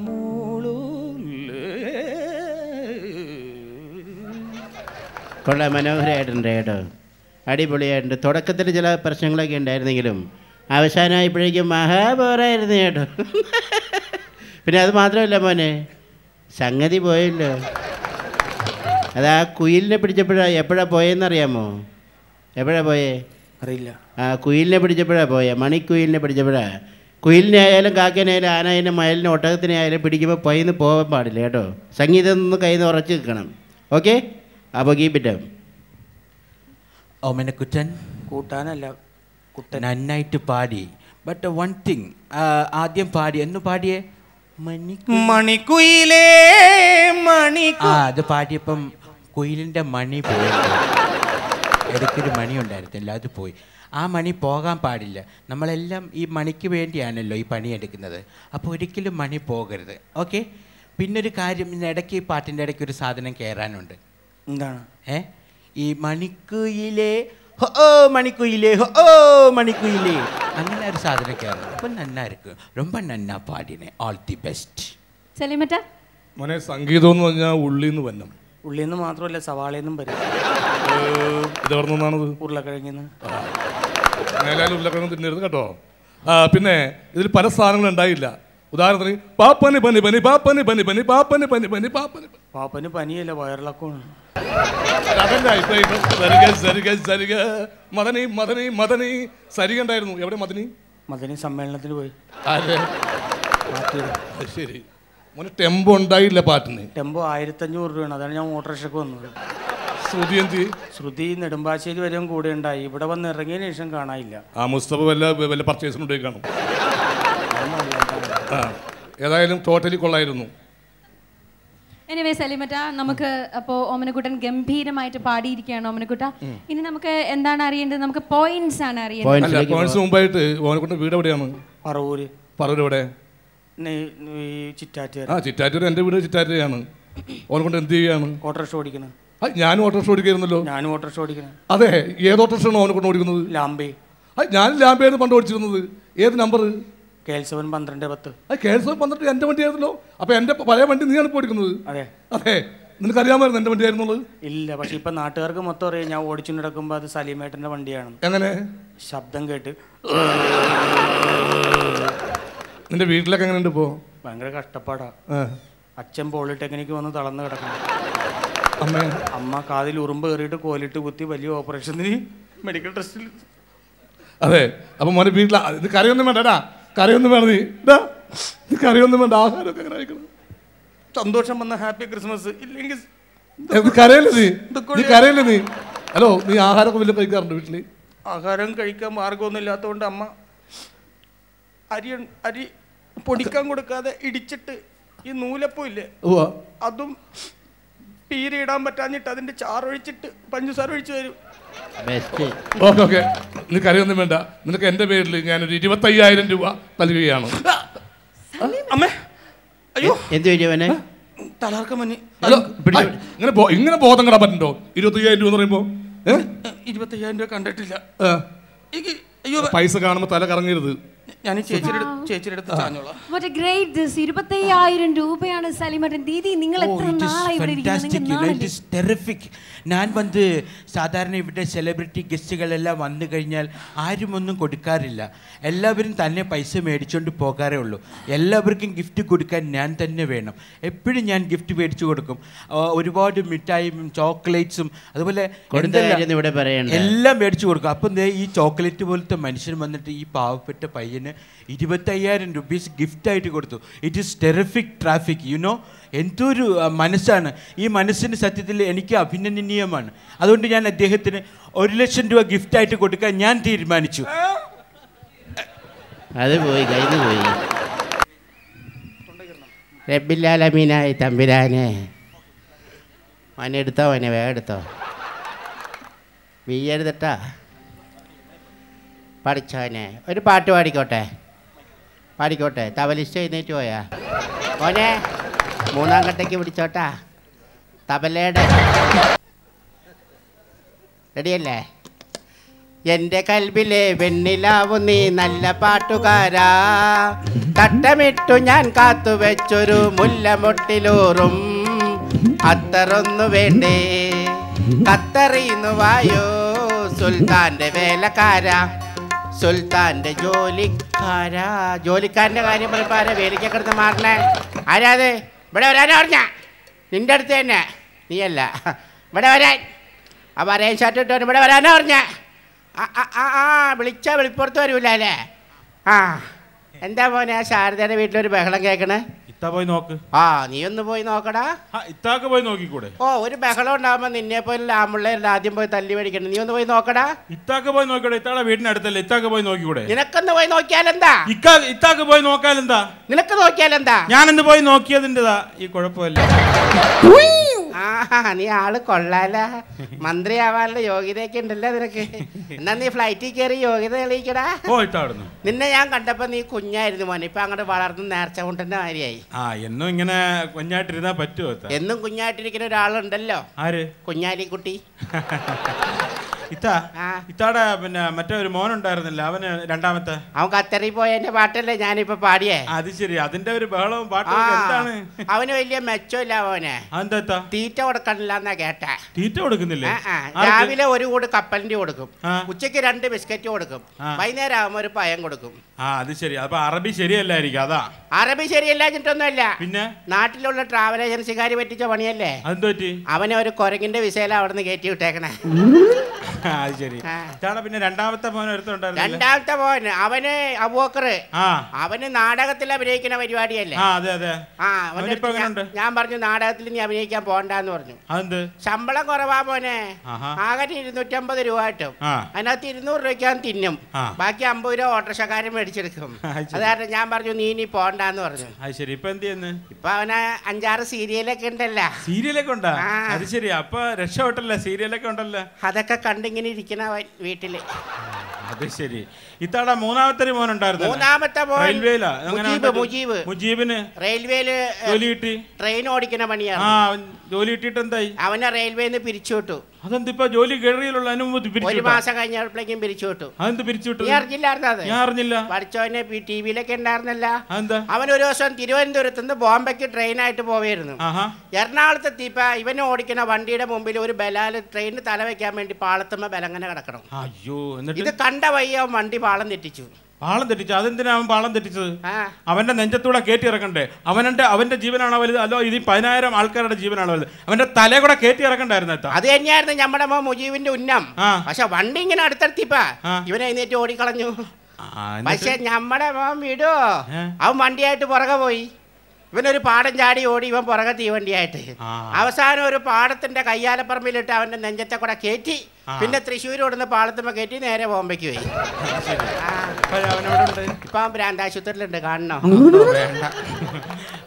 മൂളൂലേ കൊള്ളാം മനോഹരമായിട്ടുണ്ട് കേട്ടോ അടിപൊളിയായിട്ടുണ്ട് തുടക്കത്തിൽ ചില പ്രശ്നങ്ങളൊക്കെ ഉണ്ടായിരുന്നെങ്കിലും അവസാനമായപ്പോഴേക്കും മഹാപോറായിരുന്നു കേട്ടോ പിന്നെ അത് മാത്രമല്ല മോനെ സംഗതി പോയല്ലോ അത് ആ കുയിലിനെ പിടിച്ചപ്പോഴാണ് എപ്പോഴാണ് പോയെന്നറിയാമോ എപ്പോഴാണ് പോയേ അറിയില്ല ആ കുയിലിനെ പിടിച്ചപ്പോഴാണ് പോയെ മണിക്കുയിലിനെ പിടിച്ചപ്പോഴാ കുയിലിനെ ആയാലും കാക്കേനെ ആയാലും ആനായാലും മയലിനെ ഒട്ടകത്തിനെ ആയാലും പിടിക്കുമ്പോൾ പയ്യന്ന് പോകാൻ പാടില്ല കേട്ടോ സംഗീതം ഒന്ന് കയ്യിൽ നിന്ന് ഉറച്ച് നിൽക്കണം ഓക്കെ അപ്പോൾ കീപ്പിറ്റാം ഓമനക്കുറ്റൻ കൂട്ടാനല്ല കുട്ടൻ നന്നായിട്ട് പാടി ബട്ട് വൺ തിങ് ആദ്യം പാടി എന്ന് പാടിയേ മണി മണിക്കുയിലേ മണി ആ അത് പാടിയപ്പം കുയിലിൻ്റെ മണി പോയി ഇടയ്ക്കൊരു മണി ഉണ്ടായിരുന്നില്ല അത് പോയി ആ മണി പോകാൻ പാടില്ല നമ്മളെല്ലാം ഈ മണിക്ക് വേണ്ടിയാണല്ലോ ഈ പണിയെടുക്കുന്നത് അപ്പോൾ ഒരിക്കലും മണി പോകരുത് ഓക്കെ പിന്നൊരു കാര്യം ഇന്ന് ഇടയ്ക്ക് ഈ പാട്ടിൻ്റെ ഇടയ്ക്ക് ഒരു സാധനം കയറാനുണ്ട് എന്താണ് ഏ ഈ മണിക്കുയിലേ ഹോ ഓ മണിക്കുയിലേ ഹോ ഓ മണിക്കുയിലേ അങ്ങനെ ഒരു സാധനം കയറണം അപ്പം നന്നാ ഇருக்கு ரொம்ப നന്നാ പാടിനെ ഓൾ ദി ബെസ്റ്റ് സലീമറ്റ മോനെ സംഗീതം എന്ന് പറഞ്ഞാൽ ഉള്ളിന്ന് വന്നം ഉള്ളിൽ നിന്ന് മാത്രമല്ല സവാളയിൽ നിന്നും വരും ഇത് എവിടെ നിന്നാണത് ഉരുളക്കിഴങ്ങിന്ന് മേലാലും ഉരുളക്കിഴങ്ങ് തിന്നരുത് കേട്ടോ ആ, പിന്നെ ഇതിൽ പല സാധനങ്ങളും ഉണ്ടായില്ല ഉദാഹരണത്തിന് പാപ്പന് പനി പനി പാപ്പന് പനി പനി പാപ്പന് പനി പനി പാപ്പന് പനി. പാപ്പന് പനിയല്ല വയറിളക്കമാണ് അതല്ല ഇപ്പൊ ഇപ്പൊ സരിഗ സരിഗ സരിഗ മദനി മദനി മദനി സരിഗ ഉണ്ടായിരുന്നു എവിടെ മദനി മദനി സമ്മേളനത്തിന് പോയി ആരെ പാർട്ടിയുടെ അത് ശരി മോനെ ടെമ്പോ ഉണ്ടായില്ല പാട്ടിന് ടെമ്പോ ആയിരത്തഞ്ഞൂറ് രൂപയാണ് അതാണ് ഞാൻ ഓട്ടോറിക്ഷക്ക് വന്നത് ശ്രുതി എന്തി ശ്രുതി നെടുമ്പാശ്ശേരി വരെയും കൂടെ ഉണ്ടായി ഇവിടെ വന്ന് ഇറങ്ങിയതിന് ശേഷം കാണാനില്ല ആ മുസ്തഫ വല്ല വല്ല പർച്ചേസിനുണ്ടായി കാണും ആ ഏതായാലും ടോട്ടലി കൊള്ളായിരുന്നു എനിവേ സലീമറ്റ നമുക്ക് അപ്പോൾ ഓമനക്കുട്ടൻ ഗംഭീരമായിട്ട് പാടിയിരിക്കുകയാണ് ഓമനക്കുട്ട ഇനി നമുക്ക് എന്താണ് അറിയേണ്ടത് നമുക്ക് പോയിന്റ്സ് ആണ് അറിയേണ്ടത് അല്ല പോയിന്റ്സിലേക്ക് പോയിന്റ്സ് മുമ്പായിട്ട് ഓനെക്കൊണ്ട് വീട് എവിടെയാണ് പറവൂര് പറവൂർ എവിടെ നെ- ഈ ചിറ്റാറ്റുകാർ ആ ചിറ്റാറ്റൂർ എൻ്റെ വീട് ചിറ്റാറ്റൂരാണ് ഓനെക്കൊണ്ട് എന്ത് ചെയ്യാണ് ഓട്ടോറിക്ഷ ഓടിക്കണം ആ ഞാനും ഓട്ടോറിക്ഷ ഓടിക്കായിരുന്നല്ലോ ഞാനും ഓട്ടോറിക്ഷ ഓടിക്കണം അതെ ഏത് ഓട്ടോറിക്ഷയാണ് ഓനെ കൊണ്ട് ഓടിക്കുന്നത് ലാംബേ ആ ഞാൻ ലാമ്പയായിരുന്നു പണ്ട് ഓടിച്ചിരുന്നത് ഏത് നമ്പർ കെ എൽ സെവൻ പന്ത്രണ്ട് പത്ത് ആ കേസ് വന്നിട്ട് എൻ്റെ വണ്ടിയായിരുന്നല്ലോ അപ്പോൾ എൻ്റെ പഴയ വണ്ടി നീയാണ് ഇപ്പോൾ ഓടിക്കുന്നത് അതെ അതെ നിനക്കറിയാമായിരുന്നു എൻ്റെ വണ്ടിയായിരുന്നുള്ളത് ഇല്ല പക്ഷെ ഇപ്പൊ നാട്ടുകാർക്ക് മൊത്തം അറിയാം ഞാൻ ഓടിച്ചു നടക്കുമ്പോൾ അത് സലീമേട്ടന്റെ വണ്ടിയാണെന്ന് എങ്ങനെ ശബ്ദം കേട്ട് നിന്റെ വീട്ടിലൊക്കെ എങ്ങനെയുണ്ട് ഇപ്പോൾ ഭയങ്കര കഷ്ടപ്പാടാ ആ അച്ഛൻ പോളിടെക്നിക്ക് വന്ന് തളർന്ന് കിടക്കണം അമ്മേ അമ്മ കാതിൽ ഉറുമ്പ് കയറിയിട്ട് കോലിട്ട് കുത്തി വലിയ ഓപ്പറേഷന് മെഡിക്കൽ ടെസ്റ്റിൽ അതെ അപ്പം മോനെ വീട്ടിൽ ഇത് കറിയൊന്നും വേണ്ടടാ കറിയൊന്നും വേണ്ട നീ ഇതാ ഇത് കറിയൊന്നും വേണ്ട ആഹാരമൊക്കെ എങ്ങനെ കഴിക്കണം സന്തോഷം വന്ന ഹാപ്പി ക്രിസ്മസ് ഇല്ലെങ്കിൽ ഇത് കരയല്ലേ നീ നീ കരയല്ലേ നീ ഹലോ നീ ആഹാരമൊക്കെ വലിയ കഴിക്കാറുണ്ട് വീട്ടിൽ ആഹാരം കഴിക്കാൻ മാർഗമൊന്നും ഇല്ലാത്തതുകൊണ്ട് അമ്മ അരി അരി പൊടിക്കാൻ കൊടുക്കാതെ ഇടിച്ചിട്ട് ഈ നൂലപ്പം ഇല്ലേ ഉവ്വ അതും പീരിയിടാൻ പറ്റാഞ്ഞിട്ട് അതിന്റെ ചാറൊഴിച്ചിട്ട് പഞ്ചസാര ഒഴിച്ചു തരും ബെസ്റ്റ് ഓക്കെ ഓക്കെ നീ കറിയൊന്നും വേണ്ട നിനക്ക് എൻ്റെ പേരിൽ ഞാനൊരു ഇരുപത്തയ്യായിരം രൂപ നൽകുകയാണ് അമ്മേ അയ്യോ എന്ത് പറ്റിയവനെ തലകർക്കം മഞ്ഞ് അല്ല, പിടി- ഇങ്ങനെ ബോ- ഇങ്ങനെ ബോധം കെടാൻ പറ്റുണ്ടോ ഇരുപത്തയ്യായിരം രൂപ എന്ന് പറയുമ്പോ ഏ? ഇരുപത്തയ്യായിരം രൂപ കണ്ടിട്ടില്ല ആ. എനിക്ക് അയ്യോ പൈസ കാണുമ്പോ തല കറങ്ങരുത് ഞാൻ ചേച്ചിയുടെ അടുത്ത് ചേച്ചിയുടെ അടുത്ത് ചാഞ്ഞോളാം What a great this ഇരുപത്തയ്യായിരം രൂപയാണ് സലിമട്ടൻ ദീദി നിങ്ങൾ ഓ എത്ര ഇറ്റ് നാളായി ഇവിടെ ഇരിക്കുന്നത് ഫാന്റാസ്റ്റിക് നിങ്ങൾക്ക് ഇറ്റ് നാണല്ലേ? ഇസ് ടെറിഫിക് ഞാൻ വന്ന് സാധാരണ ഇവിടെ സെലിബ്രിറ്റി ഗസ്റ്റുകളെല്ലാം വന്നു കഴിഞ്ഞാൽ ആരും ഒന്നും കൊടുക്കാറില്ല എല്ലാവരും തന്നെ പൈസ മേടിച്ചുകൊണ്ട് പോകാറേ ഉള്ളൂ എല്ലാവർക്കും ഗിഫ്റ്റ് കൊടുക്കാൻ ഞാൻ തന്നെ വേണം എപ്പോഴും ഞാൻ ഗിഫ്റ്റ് മേടിച്ചു കൊടുക്കും ആ, ഒരുപാട് മിഠായും ചോക്ലേറ്റ്സും അതുപോലെ കൊടുത്ത എന്തെല്ലാം- കാര്യം ഇവിടെ പറയണ്ട. എല്ലാം മേടിച്ചു കൊടുക്കും അപ്പം ദേ ഈ ചോക്ലേറ്റ് പോലത്തെ മനുഷ്യൻ വന്നിട്ട് ഈ പാവപ്പെട്ട പയ്യന് ഇരുപത്തയ്യായിരം റുപ്പീസ് ഗിഫ്റ്റായിട്ട് കൊടുത്തു it is terrific traffic you know എന്തൊരു ആ, മനസ്സാണ് ഈ മനസ്സിന് സത്യത്തിൽ എനിക്ക് അഭിനന്ദനീയമാണ് അതുകൊണ്ട് ഞാൻ അദ്ദേഹത്തിന് ഒരു ലക്ഷം രൂപ ഗിഫ്റ്റായിട്ട് കൊടുക്കാൻ ഞാൻ തീരുമാനിച്ചു അത് പോയി കയ്യിൽ പോയി റബ്ബില്ലാലമീനായി തമ്പിരാനെ മോനെ എടുത്തോ മോനെ വേഗം എടുത്തോ വീയരുതട്ടാ പഠിച്ചോനെ ഒരു പാട്ട് പാടിക്കോട്ടെ പാടിക്കോട്ടെ തബലിസ്റ്റ് എഴുന്നേറ്റ് പോയാ മോനെ മൂന്നാം കട്ടയ്ക്ക് പിടിച്ചോട്ടാ തബലയുടെ റെഡിയല്ലേ എന്റെ കൽബിലെ വെണ്ണിലാവു നീ നല്ല പാട്ടുകാരാ തട്ടമിട്ടു ഞാൻ കാത്തു വെച്ചൊരു മുല്ലമൊട്ടിലൂറും അത്തറൊന്നു വേണ്ടേ കത്തറിയുന്നു വായോ സുൽത്താന്റെ വേലക്കാര സുൽത്താന്റെ ജോലിക്കാരാ ജോലിക്കാരന്റെ കാര്യം പറയുമ്പോ ആരാ വേലിക്കൊക്കെ എടുത്ത് മാറണേ ആരാ അത് ഇവിടെ വരാനാ പറഞ്ഞ നിന്റെ അടുത്ത് തന്നെ നീയല്ല ഇവിടെ വരാൻ ആ പറയാൻ ഷർട്ട് ഇട്ടോ ഇവിടെ വരാനാ പറഞ്ഞ ആ ആ, ആ ആ വിളിച്ചാ വെളിപ്പുറത്ത് വരൂല അല്ലേ ആ എന്താ മോനെ ആ ശാരദയുടെ വീട്ടിലൊരു ബഹളം കേൾക്കണേ ഇത്ത പോയി നോക്ക് ആ നീ ഒന്ന് പോയി നോക്കടാ ആ, ഇത്താക്ക് പോയി നോക്കിക്കൂടെ ഓ ഒരു ബഹളം ഉണ്ടാകുമ്പോൾ നിന്നെ പോലെ ആമ്പിള്ളേരുടെ ആദ്യം പോയി തല്ലി മേടിക്കണം നീ ഒന്ന് പോയി നോക്കടാ ഇത്താക്ക് പോയി നോക്കിക്കൂടെ ഇത്താടെ വീടിനടുത്തല്ലേ ഇത്താക്ക് പോയി നോക്കിക്കൂടെ നിനക്കൊന്ന് പോയി നോക്കിയാലെന്താ ഇക്കാ ഇത്താക്ക് പോയി നോക്കാലെന്താ നിനക്ക് നോക്കിയാലെന്താ ഞാനെന്ന് പോയി നോക്കിയതിൻ്റെതാ ഈ കുഴപ്പമില്ല ആ നീ ആള് കൊള്ളാല മന്ത്രിയാവാനുള്ള യോഗ്യതയൊക്കെ ഉണ്ടല്ലോ നിനക്ക് എന്നാ നീ ഫ്ലൈറ്റിൽ കയറി യോഗ്യത തെളിയിക്കടാ ഓ ഇത്താടുന്നു നിന്നെ ഞാൻ കണ്ടപ്പോ നീ കുഞ്ഞായിരുന്നു മോനെ ഇപ്പൊ അങ്ങോട്ട് വളർന്ന് നേർച്ച കൊണ്ടന്റെ മാതിരിയായി ആ എന്നും ഇങ്ങനെ കുഞ്ഞായിട്ടിരുന്നാ പറ്റുമോ ഇത്ത? എന്നും കുഞ്ഞായിട്ടിരിക്കുന്ന ഒരാളുണ്ടല്ലോ ആര് കുഞ്ഞാലിക്കുട്ടി ഇത്ത ആ. ഇത്താടെ പിന്നെ മറ്റേ ഒരു മോനുണ്ടായിരുന്നില്ല അവന് രണ്ടാമത്തെ അവൻ ഖത്തറിൽ പോയതിന്റെ പാട്ടല്ലേ ഞാനിപ്പോ പാടിയേ ആ, അത് ശരി അതിന്റെ ഒരു ബഹളവും പാട്ടും ആ ഒക്കെ എന്താണ് അവന് വലിയ മെച്ചമില്ല അവന് അതെന്താ ഇത്ത? തീറ്റ കൊടുക്കണില്ല എന്നാ കേട്ടെ തീറ്റ കൊടുക്കുന്നില്ലേ ആ, ആ. ആർക്ക്? രാവിലെ ഒരു കൂട് കപ്പലിന്റെ കൊടുക്കും ആ. ഉച്ചയ്ക്ക് രണ്ട് ബിസ്ക്കറ്റ് കൊടുക്കും ആ. വൈകുന്നേരം ആകുമ്പോൾ ഒരു പയം കൊടുക്കും ആ അത് ശരി അപ്പൊ അറബി ശരിയല്ലായിരിക്കും അതാ അറബി ശരിയല്ലാഞ്ഞിട്ടൊന്നുമല്ല പിന്നെ നാട്ടിലുള്ള ട്രാവൽ ഏജൻസിക്കാർ പറ്റിച്ച പണിയല്ലേ അതെന്ത് പറ്റി അവനെ ഒരു കുരങ്ങിന്റെ വിസയില അവിടെ നിന്ന് കയറ്റി വിട്ടേക്കണേ ആ, അത് ശരി ആ. ഇത്താടെ പിന്നെ രണ്ടാമത്തെ മോൻ ഒരുത്തുണ്ടായിരുന്നില്ല രണ്ടാമത്തെ മോൻ അവന് അബൂക്കറ് ആ അവന് നാടകത്തിൽ അഭിനയിക്കുന്ന പരിപാടിയല്ലേ ആ അതെ അതെ ആ അവന്റെ അവനിപ്പോ അടുത്ത് ഞാൻ- എങ്ങനുണ്ട്? ഞാൻ പറഞ്ഞു നാടകത്തിൽ നീ അഭിനയിക്കാൻ പോണ്ടെന്ന് പറഞ്ഞു അതെന്ത് ശമ്പളം കുറവാ മോനെ ആഹാ. ആകെ ഇരുന്നൂറ്റമ്പത് രൂപ കിട്ടും ആ. അതിനകത്ത് ഇരുന്നൂറ് രൂപയ്ക്ക് തിന്നും ആ. ബാക്കി അമ്പത് രൂപ ഓട്ടോറിക്ഷക്കാരൻ മേടിച്ചെടുക്കും ആ, ശരി. അത് കാരണം ഞാൻ പറഞ്ഞു നീ ഇനി പോണ്ടെന്ന് പറഞ്ഞു അത് ശരി ഇപ്പൊ എന്ത് ചെയ്യുന്നു ഇപ്പൊ അവന് അഞ്ചാറ് സീരിയലൊക്കെ ഉണ്ടല്ലോ സീരിയലൊക്കെ ഉണ്ടോ ആ. അത് ശരി അപ്പൊ രക്ഷപ്പെട്ടല്ലേ സീരിയലൊക്കെ ഉണ്ടല്ലോ അതൊക്കെ കണ്ടിങ്ങനെ ഇരിക്കണ അവൻ വീട്ടില് അത് ശരി ഇത്താടെ മൂന്നാമത്തെ ഒരു മോൻ ഉണ്ടായിരുന്നു മൂന്നാമത്തെ മോൻ റെയിൽവേയിലാ അങ്ങനെ മുജീബ് മറ്റേ- മുജീബ് മുജീബിന് റെയിൽവേയില് ജോലി കിട്ടി ട്രെയിൻ ഓടിക്കുന്ന ആ പണിയാണ് അവൻ ജോലി കിട്ടിയിട്ട് എന്തായി അവനെ റെയിൽവേന്ന് പിരിച്ചു വിട്ടു അതെന്തിപ്പോ ജോലി കേറിയുള്ള അനുമതി ഒരു പിരിച്ചു മാസം കഴിഞ്ഞപ്പോഴേക്കും പിരിച്ചു വിട്ടു അതെന്ത് പിരിച്ചു വിട്ടത് നീ അറിഞ്ഞില്ലായിരുന്നു അത് ഞാൻ അറിഞ്ഞില്ല പഠിച്ചവനെ ടി വിയിലൊക്കെ ഉണ്ടായിരുന്നല്ല അതെന്താ അവൻ ഒരു ദിവസം തിരുവനന്തപുരത്ത് നിന്ന് ബോംബെക്ക് ട്രെയിനായിട്ട് പോവായിരുന്നു ആഹാ എറണാകുളത്ത് എത്തിയപ്പോ ഇവന് ഓടിക്കുന്ന വണ്ടിയുടെ മുമ്പിൽ ഒരു ബലാല് ട്രെയിനിന് തല വെക്കാൻ വേണ്ടി പാളത്തുമ്മ ബലങ്ങനെ കിടക്കണം അയ്യോ ഇത് എന്നിട്ട് കണ്ട വയ്യ അവൻ വണ്ടി പാളം തെറ്റിച്ചു പാളം തെറ്റിച്ചു അതെന്തിനാ അവൻ പാളം തെറ്റിച്ചത് ആ അവന്റെ നെഞ്ചത്തൂടെ കയറ്റി ഇറക്കണ്ടേ അവന്റെ അവന്റെ ജീവനാണോ വലുത് അല്ലോ ഇത് ഈ പതിനായിരം ആൾക്കാരുടെ ജീവനാണോ വലുത് അവന്റെ തല കൂടെ കയറ്റി ഇറക്കണ്ടായിരുന്നു എത്താ അത് തന്നെയായിരുന്നു നമ്മുടെ മോ മുജീബിന്റെ ഉന്നം ആ. പക്ഷെ വണ്ടി ഇങ്ങനെ അടുത്തെത്തിപ്പാ ആ. ഇവനെ എഴുന്നേറ്റ് ഓടിക്കളഞ്ഞു ആ, എന്നിട്ട്? പക്ഷെ നമ്മുടെ മോൻ വിടോ ഏ? അവൻ വണ്ടിയായിട്ട് പുറകെ പോയി ഇവനൊരു പാടം ചാടി ഓടി ഇവൻ പുറകെ തീവണ്ടിയായിട്ട് ആ. അവസാനം ഒരു പാടത്തിന്റെ കയ്യാലപ്പറമ്പിലിട്ട് അവന്റെ നെഞ്ചത്തെ കൂടെ കയറ്റി ആ. പിന്നെ തൃശ്ശൂർ ഓടുന്ന പാളത്തുമ്മ കയറ്റി നേരെ ബോംബെക്ക് പോയി ശരി. ആ. അപ്പൊ അവനവിടെ ഉണ്ട് ഇപ്പൊ അവൻ ഭ്രാന്താശുപത്രിയിലുണ്ട് കാണണോ വേണ്ട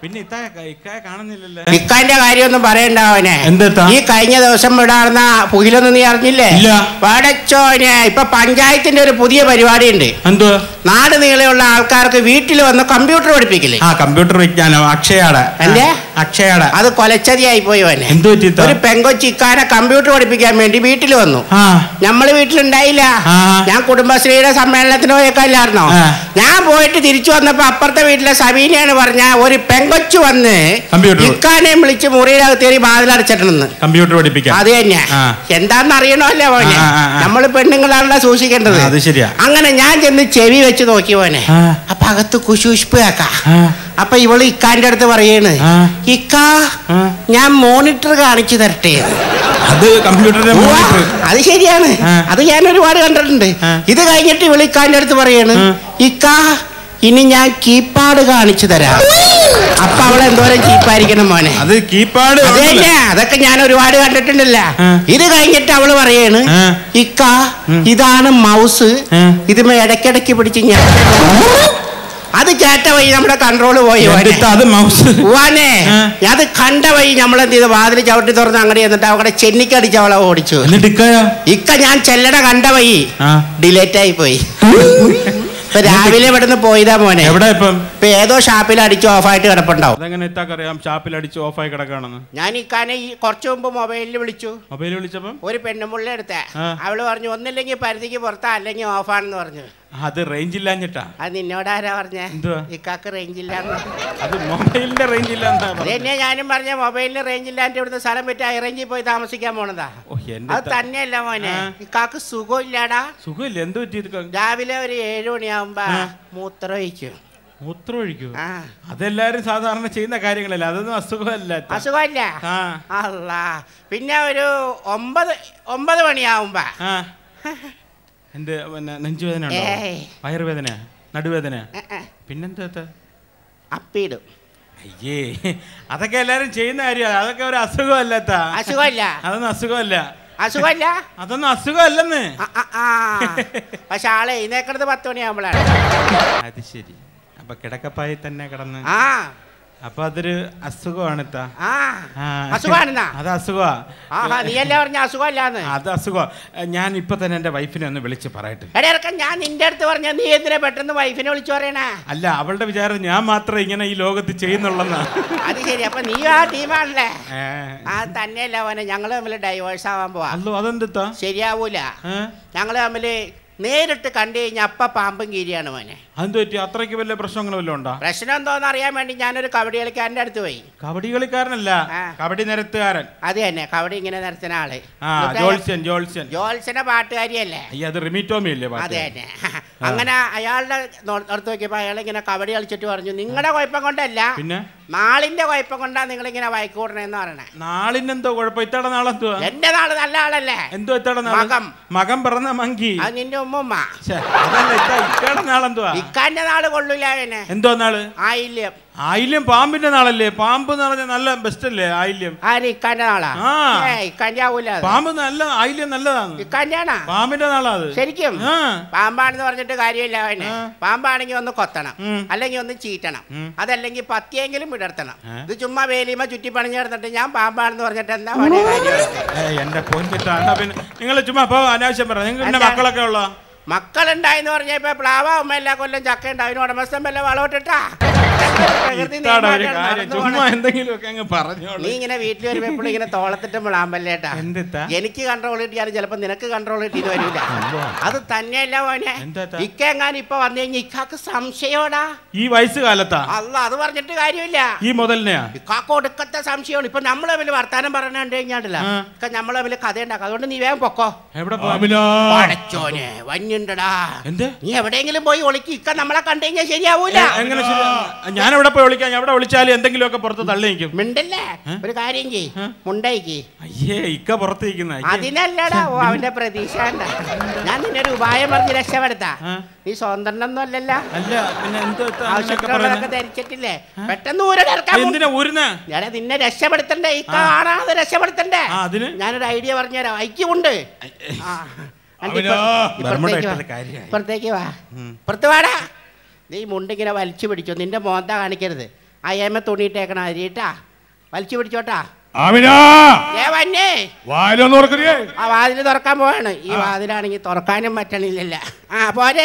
പിന്നെ ഇത്ത ഇക്കായ കാണുന്നില്ലല്ലോ ഇക്കാന്റെ കാര്യമൊന്നും പറയണ്ട അവനെ എന്തെത്താ? ഈ കഴിഞ്ഞ ദിവസം വിടാർന്ന പുകിലൊന്നും നീ അറിഞ്ഞില്ലേ ഇല്ല. പടച്ചോനെ ഇപ്പൊ പഞ്ചായത്തിന്റെ ഒരു പുതിയ പരിപാടി ഉണ്ട് എന്തുവാ നാട് നീളെയുള്ള ആൾക്കാർക്ക് വീട്ടിൽ വന്ന് കമ്പ്യൂട്ടർ പഠിപ്പിക്കില്ലേ ആ കമ്പ്യൂട്ടർ വിജ്ഞാനം അക്ഷയാടെ എന്തേ? അക്ഷയാടെ അത് കൊലച്ചതിയായി പോയി അവനെ എന്തു പറ്റി ഇത്ത? ഒരു പെങ്കൊച്ചി ഇക്കാനെ കമ്പ്യൂട്ടർ പഠിപ്പിക്കാൻ വേണ്ടി വീട്ടിൽ വന്നു ആ നമ്മള് വീട്ടിലുണ്ടായില്ല ആ. ഞാൻ കുടുംബശ്രീയുടെ സമ്മേളനത്തിന് പോയേക്കല്ലായിരുന്നോ ആ. ഞാൻ പോയിട്ട് തിരിച്ചു വന്നപ്പോ അപ്പുറത്തെ വീട്ടിലെ സബീനയാണ് പറഞ്ഞ ഒരു പെങ്കൊച്ചു വന്ന് കമ്പ്യൂട്ടർ. ഇക്കാനെയും വിളിച്ച് മുറിയുടെ കയറി വാതിലടച്ചിട്ടുണ്ടെന്ന് കമ്പ്യൂട്ടർ പഠിപ്പിക്കാം അത് തന്നെ ആ. എന്താന്ന് അറിയണമല്ലോ മോനെ ആ, ആ, ആ. നമ്മള് പെണ്ണുങ്ങളാണല്ലോ സൂക്ഷിക്കേണ്ടത് ആ, അത് ശരിയാ. അങ്ങനെ ഞാൻ ചെന്ന് ചെവി വെച്ച് നോക്കി മോനെ ആ. അപ്പൊ അകത്ത് കുശുഷ്പ് ആക്കാ ആ. അപ്പൊ ഇവള് ഇക്കാന്റെ അടുത്ത് പറയാണ് ആ. ഇക്കാ ആ. ഞാൻ മോണിറ്റർ കാണിച്ചു തരട്ടെ അത് കമ്പ്യൂട്ടറിന്റെ ഉവ്വ, മോണിറ്റർ അത് ശരിയാണ് ആ. അത് ഞാൻ ഒരുപാട് കണ്ടിട്ടുണ്ട് ആ. ഇത് കഴിഞ്ഞിട്ട് വിളിക്കാൻ്റെ അടുത്ത് പറയാണ് ആ. ഇക്കാ ഇനി ഞാൻ കീപാഡ് കാണിച്ചു തരാം അപ്പൊ അവൾ എന്തോരം ചീപ്പായിരിക്കണം മോനെ അത് കീപാഡ് അത് തന്നെ അതൊക്കെ ഞാൻ ഒരുപാട് കണ്ടിട്ടുണ്ടല്ല ആ. ഇത് കഴിഞ്ഞിട്ട് അവള് പറയാണ് ആ. ഇക്ക ഇതാണ് മൗസ് ആ. ഇത് ഇടയ്ക്കിടയ്ക്ക് പിടിച്ച് ഞാൻ അത് കേട്ട വഴി നമ്മുടെ കൺട്രോൾ പോയി മോനെ. എന്നിട്ട് അത് മൗസ് ഉവ്വാനെ ആ. അത് കണ്ട വഴി നമ്മളെന്ത് ചെയ്ത് വാതിൽ ചവിട്ടി തുറന്ന് അങ്ങോട്ട് എന്നിട്ട് അവിടെ ചെന്നിക്കടിച്ച് അവളെ ഓടിച്ചു എന്നിട്ട് ഇക്കയോ ഇക്ക ഞാൻ ചെല്ലണ കണ്ട വഴി ആ ഡിലേറ്റ് ആയി പോയി ഇപ്പൊ രാവിലെ ഇവിടുന്ന് പോയതാ മോനെ എവിടെ ഇപ്പം ഇപ്പൊ ഏതോ ഷാപ്പിൽ അടിച്ച് ഓഫായിട്ട് കിടപ്പുണ്ടാവും അതെങ്ങനെ ഇത്താക്കറിയാം ഷാപ്പിൽ അടിച്ച് ഓഫായി കിടക്കാണെന്ന് ഞാൻ ഇക്കാനെ ഈ കുറച്ചു മുമ്പ് മൊബൈലിൽ വിളിച്ചു മൊബൈൽ വിളിച്ചപ്പം ഒരു പെണ്ണുമുള്ള എടുത്ത ആ. അവള് പറഞ്ഞു ഒന്നില്ലെങ്കിൽ പരിധിക്ക് പുറത്താ അല്ലെങ്കിൽ ഓഫാണെന്ന് പറഞ്ഞു അത് റേഞ്ച് ഇല്ലാഞ്ഞിട്ടാ അത് നിന്നോടാരാ പറഞ്ഞേ എന്തുവാ? ഇക്കാക്ക് റേഞ്ച് ഇല്ലാന്ന് അത് മൊബൈലിന്റെ റേഞ്ച് ഇല്ല എന്നാ അത് പറഞ്ഞത്. തന്നെ ഞാനും പറഞ്ഞ മൊബൈലിന് റേഞ്ച് ഇല്ലാണ്ട് ഇവിടുന്ന് സ്ഥലം പറ്റി ഹൈ റേഞ്ചിൽ പോയി താമസിക്കാൻ പോണതാ ഓ എന്റെ അത് തന്നെയല്ല മോനെ ആ. ഇക്കാക്ക് സുഖമില്ലാടാ സുഖമില്ല എന്ത് പറ്റി ഇത് രാവിലെ ഒരു ഏഴ് മണിയാവുമ്പോ മൂത്രം ഒഴിക്കും മൂത്രം ഒഴിക്കൂ ആ അതെല്ലാരും സാധാരണ ചെയ്യുന്ന കാര്യങ്ങളല്ല അതൊന്നും അസുഖമല്ല ഇത്ത. അസുഖമില്ല ആ അല്ല പിന്നെ ഒരു ഒമ്പത് ഒമ്പത് മണിയാവുമ്പോ ആ എന്ത് പിന്നെ നെഞ്ചുവേദന ഉണ്ടോ ഏയ്. വയറുവേദന നടുവേദന ഏ, ഏ, പിന്നെന്താ ഇത്ത? അപ്പിയിടും അയ്യേ അതൊക്കെ എല്ലാരും ചെയ്യുന്ന കാര്യമാണ് അതൊക്കെ ഒരു അസുഖമല്ല ഇത്ത. അസുഖമില്ല അതൊന്നും അസുഖമല്ല അസുഖമില്ല അതൊന്നും അസുഖമല്ലെന്ന് ആ, ആ, ആ. പക്ഷെ ആളെ എഴുന്നേക്കണത് പത്ത് മണിയാവുമ്പോഴാണ് അത് ശരി അപ്പൊ കിടക്കപ്പായി തന്നെ കിടന്ന് ആ അപ്പൊ അതൊരു അസുഖമാണ് ഇത്ത. ആ ആ. അസുഖമാണെന്നാ അത് അസുഖമാ ആഹാ നീയല്ലേ പറഞ്ഞ അസുഖമില്ലാന്ന് അത് അസുഖം ഞാൻ ഇപ്പൊ തന്നെ എന്റെ വൈഫിനെ ഒന്ന് വിളിച്ച് പറയട്ടെ എടാ ഇറക്കം ഞാൻ നിന്റെ അടുത്ത് പറഞ്ഞ നീ എന്തിനാ പെട്ടെന്ന് വൈഫിനെ വിളിച്ചു പറയണേ അല്ല അവളുടെ വിചാരം ഞാൻ മാത്രമേ ഇങ്ങനെ ഈ ലോകത്ത് ചെയ്യുന്നുള്ളെന്നാ അത് ശരി അപ്പൊ നീ ആ ടീമാണല്ലേ ഏ. ആ തന്നെയല്ല മോനെ ഞങ്ങള് തമ്മിൽ ഡൈവേഴ്സ് ആവാൻ പോവാ അല്ലോ അതെന്താ ശരിയാവൂല ഞങ്ങള് തമ്മില് നേരിട്ട് കണ്ടു കഴിഞ്ഞാൽ അപ്പ പാമ്പും കീരിയാണ് മോനെ അതെന്ത് പറ്റി അത്രയ്ക്ക് വലിയ പ്രശ്നങ്ങൾ വല്ലതും ഉണ്ടോ പ്രശ്നം എന്തോന്ന് അറിയാൻ വേണ്ടി ഞാനൊരു കബഡി കളിക്കാരൻ്റെ അടുത്ത് പോയി കബഡി കളിക്കാരനല്ല ആ. കബഡി നിരത്തുകാരൻ അത് തന്നെ കബഡി ഇങ്ങനെ നടത്തുന്ന ആള് ആ എന്നിട്ട് ജോൾസ്യൻ ജോൾസ്യൻ ജോത്സന്റെ പാട്ടുകാരിയല്ലേ അയ്യ അത് റിമിറ്റോമി അല്ലേ അത് പാട്ട് തന്നെ അങ്ങനെ അയാളുടെ നോ- അടുത്ത് നോക്കിയപ്പോ അയാൾ ഇങ്ങനെ കബഡി കളിച്ചിട്ട് പറഞ്ഞു നിങ്ങളുടെ കുഴപ്പം കൊണ്ടല്ല പിന്നെ നാളിന്റെ കുഴപ്പം കൊണ്ടാ നിങ്ങൾ ഇങ്ങനെ വൈക്കൂടണെന്ന് പറയണേ നാളിനെന്തോ കുഴപ്പം ഇത്തട നാളെന്തുവാ എന്റെ നാള് നല്ല ആളല്ലേ എന്തോ ഇത്തട നാള് മകം. മകം പിറന്ന മങ്കി അത് നിന്റെ ഉമ്മുമ്മ ശ്ശെ, അതല്ല ഇത്ത ഇത്തയുടെ നാളെന്തുവാ ഇക്കാന്റെ നാള് കൊള്ളൂല അവനെ എന്തോ നാള് ആയില്യം ആയില്യം പാമ്പിന്റെ നാളല്ലേ പാമ്പ് എന്ന് പറഞ്ഞാൽ നല്ല ബെസ്റ്റ് അല്ലേ ആയില്യം ആര് ഇക്കാന്റെ നാളാ ആ. ഏ ഇക്കാന്റെ ആവൂല അത്. പാമ്പ് നല്ല ആയില്യം നല്ലതാണ് ഇക്കാന്റെ ആണാ പാമ്പിന്റെ നാളാ അത് ശരിക്കും ആ. പാമ്പാണെന്ന് പറഞ്ഞിട്ട് കാര്യമില്ല അവന് ആ. പാമ്പാണെങ്കിൽ ഒന്ന് കൊത്തണം ഉം. അല്ലെങ്കിൽ ഒന്ന് ചീറ്റണം ഉം. അതല്ലെങ്കിൽ പത്തിയെങ്കിലും വിടർത്തണം ഏ? ഇത് ചുമ്മാ വേലിമ ചുറ്റി പണിഞ്ഞ് കിടന്നിട്ട് ഞാൻ പാമ്പാണെന്ന് പറഞ്ഞിട്ട് എന്താ അവനെ കാര്യം ഏയ്, എന്റെ പൊന്നിട്ടാ എന്നാ പിന്നെ നിങ്ങൾ ചുമ്മാ പോ അനാവശ്യം പറ നിങ്ങൾക്ക് പിന്നെ അല്ല. മക്കളൊക്കെ ഉള്ള മക്കളുണ്ടായെന്ന് പറഞ്ഞ ഇപ്പൊ പ്ലാവാകുമ്പോ എല്ലാ കൊല്ലം ചക്ക ഉണ്ട് അതിന് ഉടമസ്ഥൻ വല്ല വളമിട്ടിട്ടാ പ്രകൃതി ഇത്താടെ ഒരു നിയമമായിട്ടാണ് കാര്യം നടന്നു ചുമ്മാ പോണെ. എന്തെങ്കിലും ഒക്കെ അങ്ങ് പറഞ്ഞോളൂ നീ ഇങ്ങനെ വീട്ടിൽ വരുമ്പോ എപ്പോഴും ഇങ്ങനെ തോളത്തിട്ട് മുളാമ്പല്ലേട്ടാ എന്തിത്താ? എനിക്ക് കൺട്രോൾ കിട്ടിയാലും ചിലപ്പോ നിനക്ക് കൺട്രോൾ കിട്ടിയെന്ന് വരില്ല അത് തന്നെയല്ല മോനെ എന്താ? ഇക്ക എങ്ങാനും ഇപ്പൊ വന്നു കഴിഞ്ഞാൽ ഇക്കാക്ക് സംശയോടാ ഈ വയസ്സ് കാലത്താ അല്ല അത് പറഞ്ഞിട്ട് കാര്യമില്ല ഈ മുതലിനെയാ ഇക്കാക്ക് ഒടുക്കത്തെ സംശയമാണ് ഇപ്പൊ നമ്മൾ തമ്മിൽ വർത്താനം പറഞ്ഞു കഴിഞ്ഞാണ്ടല്ല ആ. ഇക്ക നമ്മൾ തമ്മിൽ കഥ ഉണ്ടാക്കും അതുകൊണ്ട് നീ വേഗം പൊക്കോ എവിടെ പോവാ? പടച്ചോനെ വഞ്ഞുണ്ടടാ എന്ത് നീ എവിടെയെങ്കിലും പോയി ഒളിക്ക് ഇക്ക നമ്മളെ കണ്ടു കഴിഞ്ഞാൽ ശരിയാവൂല എ- എങ്ങനെ ശരി ഞാൻ എവിടെ പോയി വിളിക്കാം എവിടെ വിളിച്ചാലും എന്തെങ്കിലുമൊക്കെ പുറത്ത് തള്ളി നിൽക്കും മിണ്ടല്ലേ ഒരു കാര്യം ചെയ് ആ? മുണ്ടയിക്ക് അയ്യേ ഇക്ക പുറത്തേക്കുന്ന അതിനല്ലടാ ഓ അവന്റെ പ്രതീക്ഷ കണ്ട. ഞാൻ നിന്നെ ഒരു ഉപായം പറഞ്ഞ് രക്ഷപ്പെടുത്താ ആ. നീ സ്വതന്ത്രനൊന്നും അല്ലല്ല അല്ല പിന്നെ എന്തോ ഇത്ത അങ്ങനെയൊക്കെ ആവശ്യത്തിനുള്ളതൊക്കെ പറയുന്നെ? ധരിച്ചിട്ടില്ലേ പെട്ടെന്ന് ഊരടക്കാൻ എന്തിനാ ഊരുന്ന ഞാൻ നിന്നെ രക്ഷപ്പെടുത്തണ്ടേ ഈ കാണാതെ രക്ഷപ്പെടുത്തണ്ടേ ആ, അതിന്? ഞാനൊരു ഐഡിയ പറഞ്ഞുതരാം ഐക്യമുണ്ട് ആ. അണ്ട് അവനോ? ഇപ്പുറ- ബർമുഡ ഇപ്പുറത്തേക്ക് വാ. ഇട്ടത് കാര്യായി. ഇപ്പുറത്തേക്ക് വാ പുറത്ത് വാടാ നീ മുണ്ടിങ്ങനെ വലിച്ചു പിടിച്ചു നിന്റെ മോന്ത കാണിക്കരുത് അയ്യമ്മ തുണിയിട്ടേക്കണ അരിട്ടാ വലിച്ചു പിടിച്ചോട്ടാ ആമിനാ ഏ വന്നേ വായിലൊന്ന് തുറക്കരുതേ ആ വാതിൽ തുറക്കാൻ പോവാണ് ഈ വാതിലാണെങ്കിൽ തുറക്കാനും പറ്റണില്ലല്ല ആ പോരെ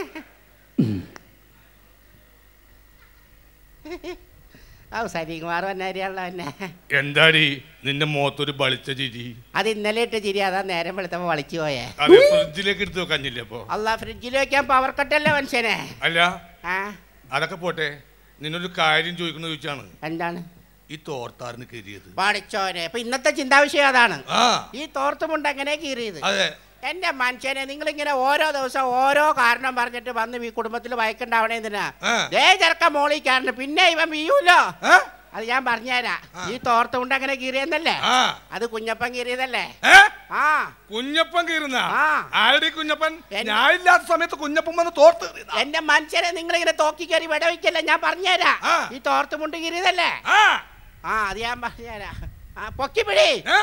ഓ സരികുമാർ വന്നാരിയാണല്ലോ എന്നെ എന്താടി നിന്റെ മുഖത്തൊരു ബളിച്ച ചിരി അത് ഇന്നലെ ഇട്ട ചിരി അതാ നേരം വെളുത്തപ്പോ വളിച്ചു പോയേ അത് ഫ്രിഡ്ജിലേക്ക് എടുത്ത് വെക്കാഞ്ഞില്ലേ അപ്പൊ അല്ല ഫ്രിഡ്ജിൽ വെക്കാൻ പവർ കട്ടല്ലേ മനുഷ്യനെ അല്ല ആ അതൊക്കെ പോട്ടെ നിന്നൊരു കാര്യം ചോദിക്കണ ചോദിച്ചാണ് എന്താണ് ഈ തോർത്താറിന് കയറിയത് പഠിച്ചോനെ ഇപ്പൊ ഇന്നത്തെ ചിന്താവിഷയം അതാണ് ആ ഈ തോർത്തുമുണ്ട് എങ്ങനെ കീറിയത് അതെ എന്റെ മനുഷ്യനെ നിങ്ങളിങ്ങനെ ഓരോ ദിവസം ഓരോ കാരണം പറഞ്ഞിട്ട് വന്ന് ഈ കുടുംബത്തിൽ വയക്കുണ്ടാവണേ എന്തിനാ ആ. ദേ ചെറുക്ക മോളി കാരണം പിന്നെ ഇവൻ വീയൂലോ ഏ? അത് ഞാൻ പറഞ്ഞുതരാം ഈ തോർത്തുമുണ്ട് അങ്ങനെ കീറിയെന്നല്ലേ ആ അത് കുഞ്ഞപ്പൻ കീറിയതല്ലേ ഏ? ആ കുഞ്ഞപ്പൻ കീറുന്ന ആ. ആരുടെ ഈ കുഞ്ഞപ്പൻ എൻ- ഞാൻ ഇല്ലാത്ത സമയത്ത് കുഞ്ഞപ്പൻ വന്ന് തോർത്ത് കീറിയതാ. എന്റെ മനുഷ്യനെ നിങ്ങളിങ്ങനെ തോക്കി കയറി വിടവിക്കല്ലേ ഞാൻ പറഞ്ഞുതരാം ആ. ഈ തോർത്തുമുണ്ട് കീറിയതല്ലേ ആ ആ അത് ഞാൻ പറഞ്ഞുതരാം ആ പൊക്കി പിടി ഏ?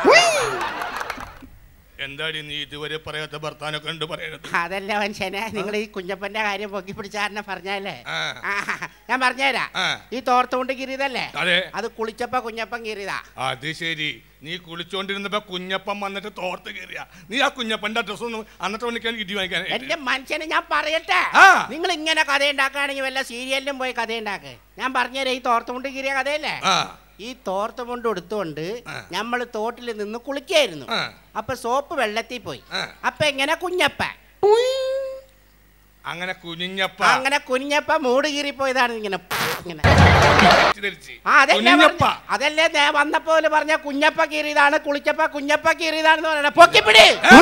എന്താടി നീ ഇതുവരെ പറയാത്ത ഭർത്താനൊക്കെ ഉണ്ട് പറയണത് അതല്ല മനുഷ്യനെ നിങ്ങൾ ഈ കുഞ്ഞപ്പന്റെ കാര്യം പൊക്കി പിടിച്ചാരനെ പറഞ്ഞല്ലേ ആ. ആ, ഞാൻ പറഞ്ഞുതരാം ആ. ഈ തോർത്തുകൊണ്ട് കീറിയതല്ലേ അതെ അത് കുളിച്ചപ്പോ കുഞ്ഞപ്പൻ കീറിയതാ അത് ശരി നീ കുളിച്ചോണ്ടിരുന്നപ്പോ കുഞ്ഞപ്പൻ വന്നിട്ട് തോർത്ത് കയറിയ നീ ആ കുഞ്ഞപ്പന്റെ അഡ്രസ് ഒന്ന് അന്നത്തെ മണിക്കാൻ ഇടി വാങ്ങിക്കാൻ എന്റെ മനുഷ്യനെ ഞാൻ പറയട്ടെ ആ. നിങ്ങൾ ഇങ്ങനെ കഥ ഉണ്ടാക്കുകയാണെങ്കിൽ വല്ല സീരിയലിലും പോയി കഥ ഉണ്ടാക്ക് ഞാൻ പറഞ്ഞുതരാം ഈ തോർത്തുകൊണ്ട് കീറിയ കഥയല്ലേ ആ ഈ തോർത്തുമുണ്ട് എടുത്തുകൊണ്ട് ആ. നമ്മൾ തോട്ടിൽ നിന്ന് കുളിക്കായിരുന്നു ആ. അപ്പൊ സോപ്പ് വെള്ളത്തിൽ പോയി ആ. അപ്പൊ എങ്ങനെ കുഞ്ഞപ്പ അങ്ങനെ കുഞ്ഞപ്പ അങ്ങനെ കുഞ്ഞപ്പ മൂട് കീറിപ്പോയതാണ് ഇങ്ങനെ ഇങ്ങനെ ധരിച്ച്. ആ, അതല്ലേ കുഞ്ഞപ്പ പറഞ്ഞെ. അതല്ലേ നേ വന്നപ്പോ ഓല് പറഞ്ഞ കുഞ്ഞപ്പ കീറിയതാണ് കുളിച്ചപ്പ കുഞ്ഞപ്പ കീറിയതാണെന്ന് പറയണ പൊക്കിപ്പിടി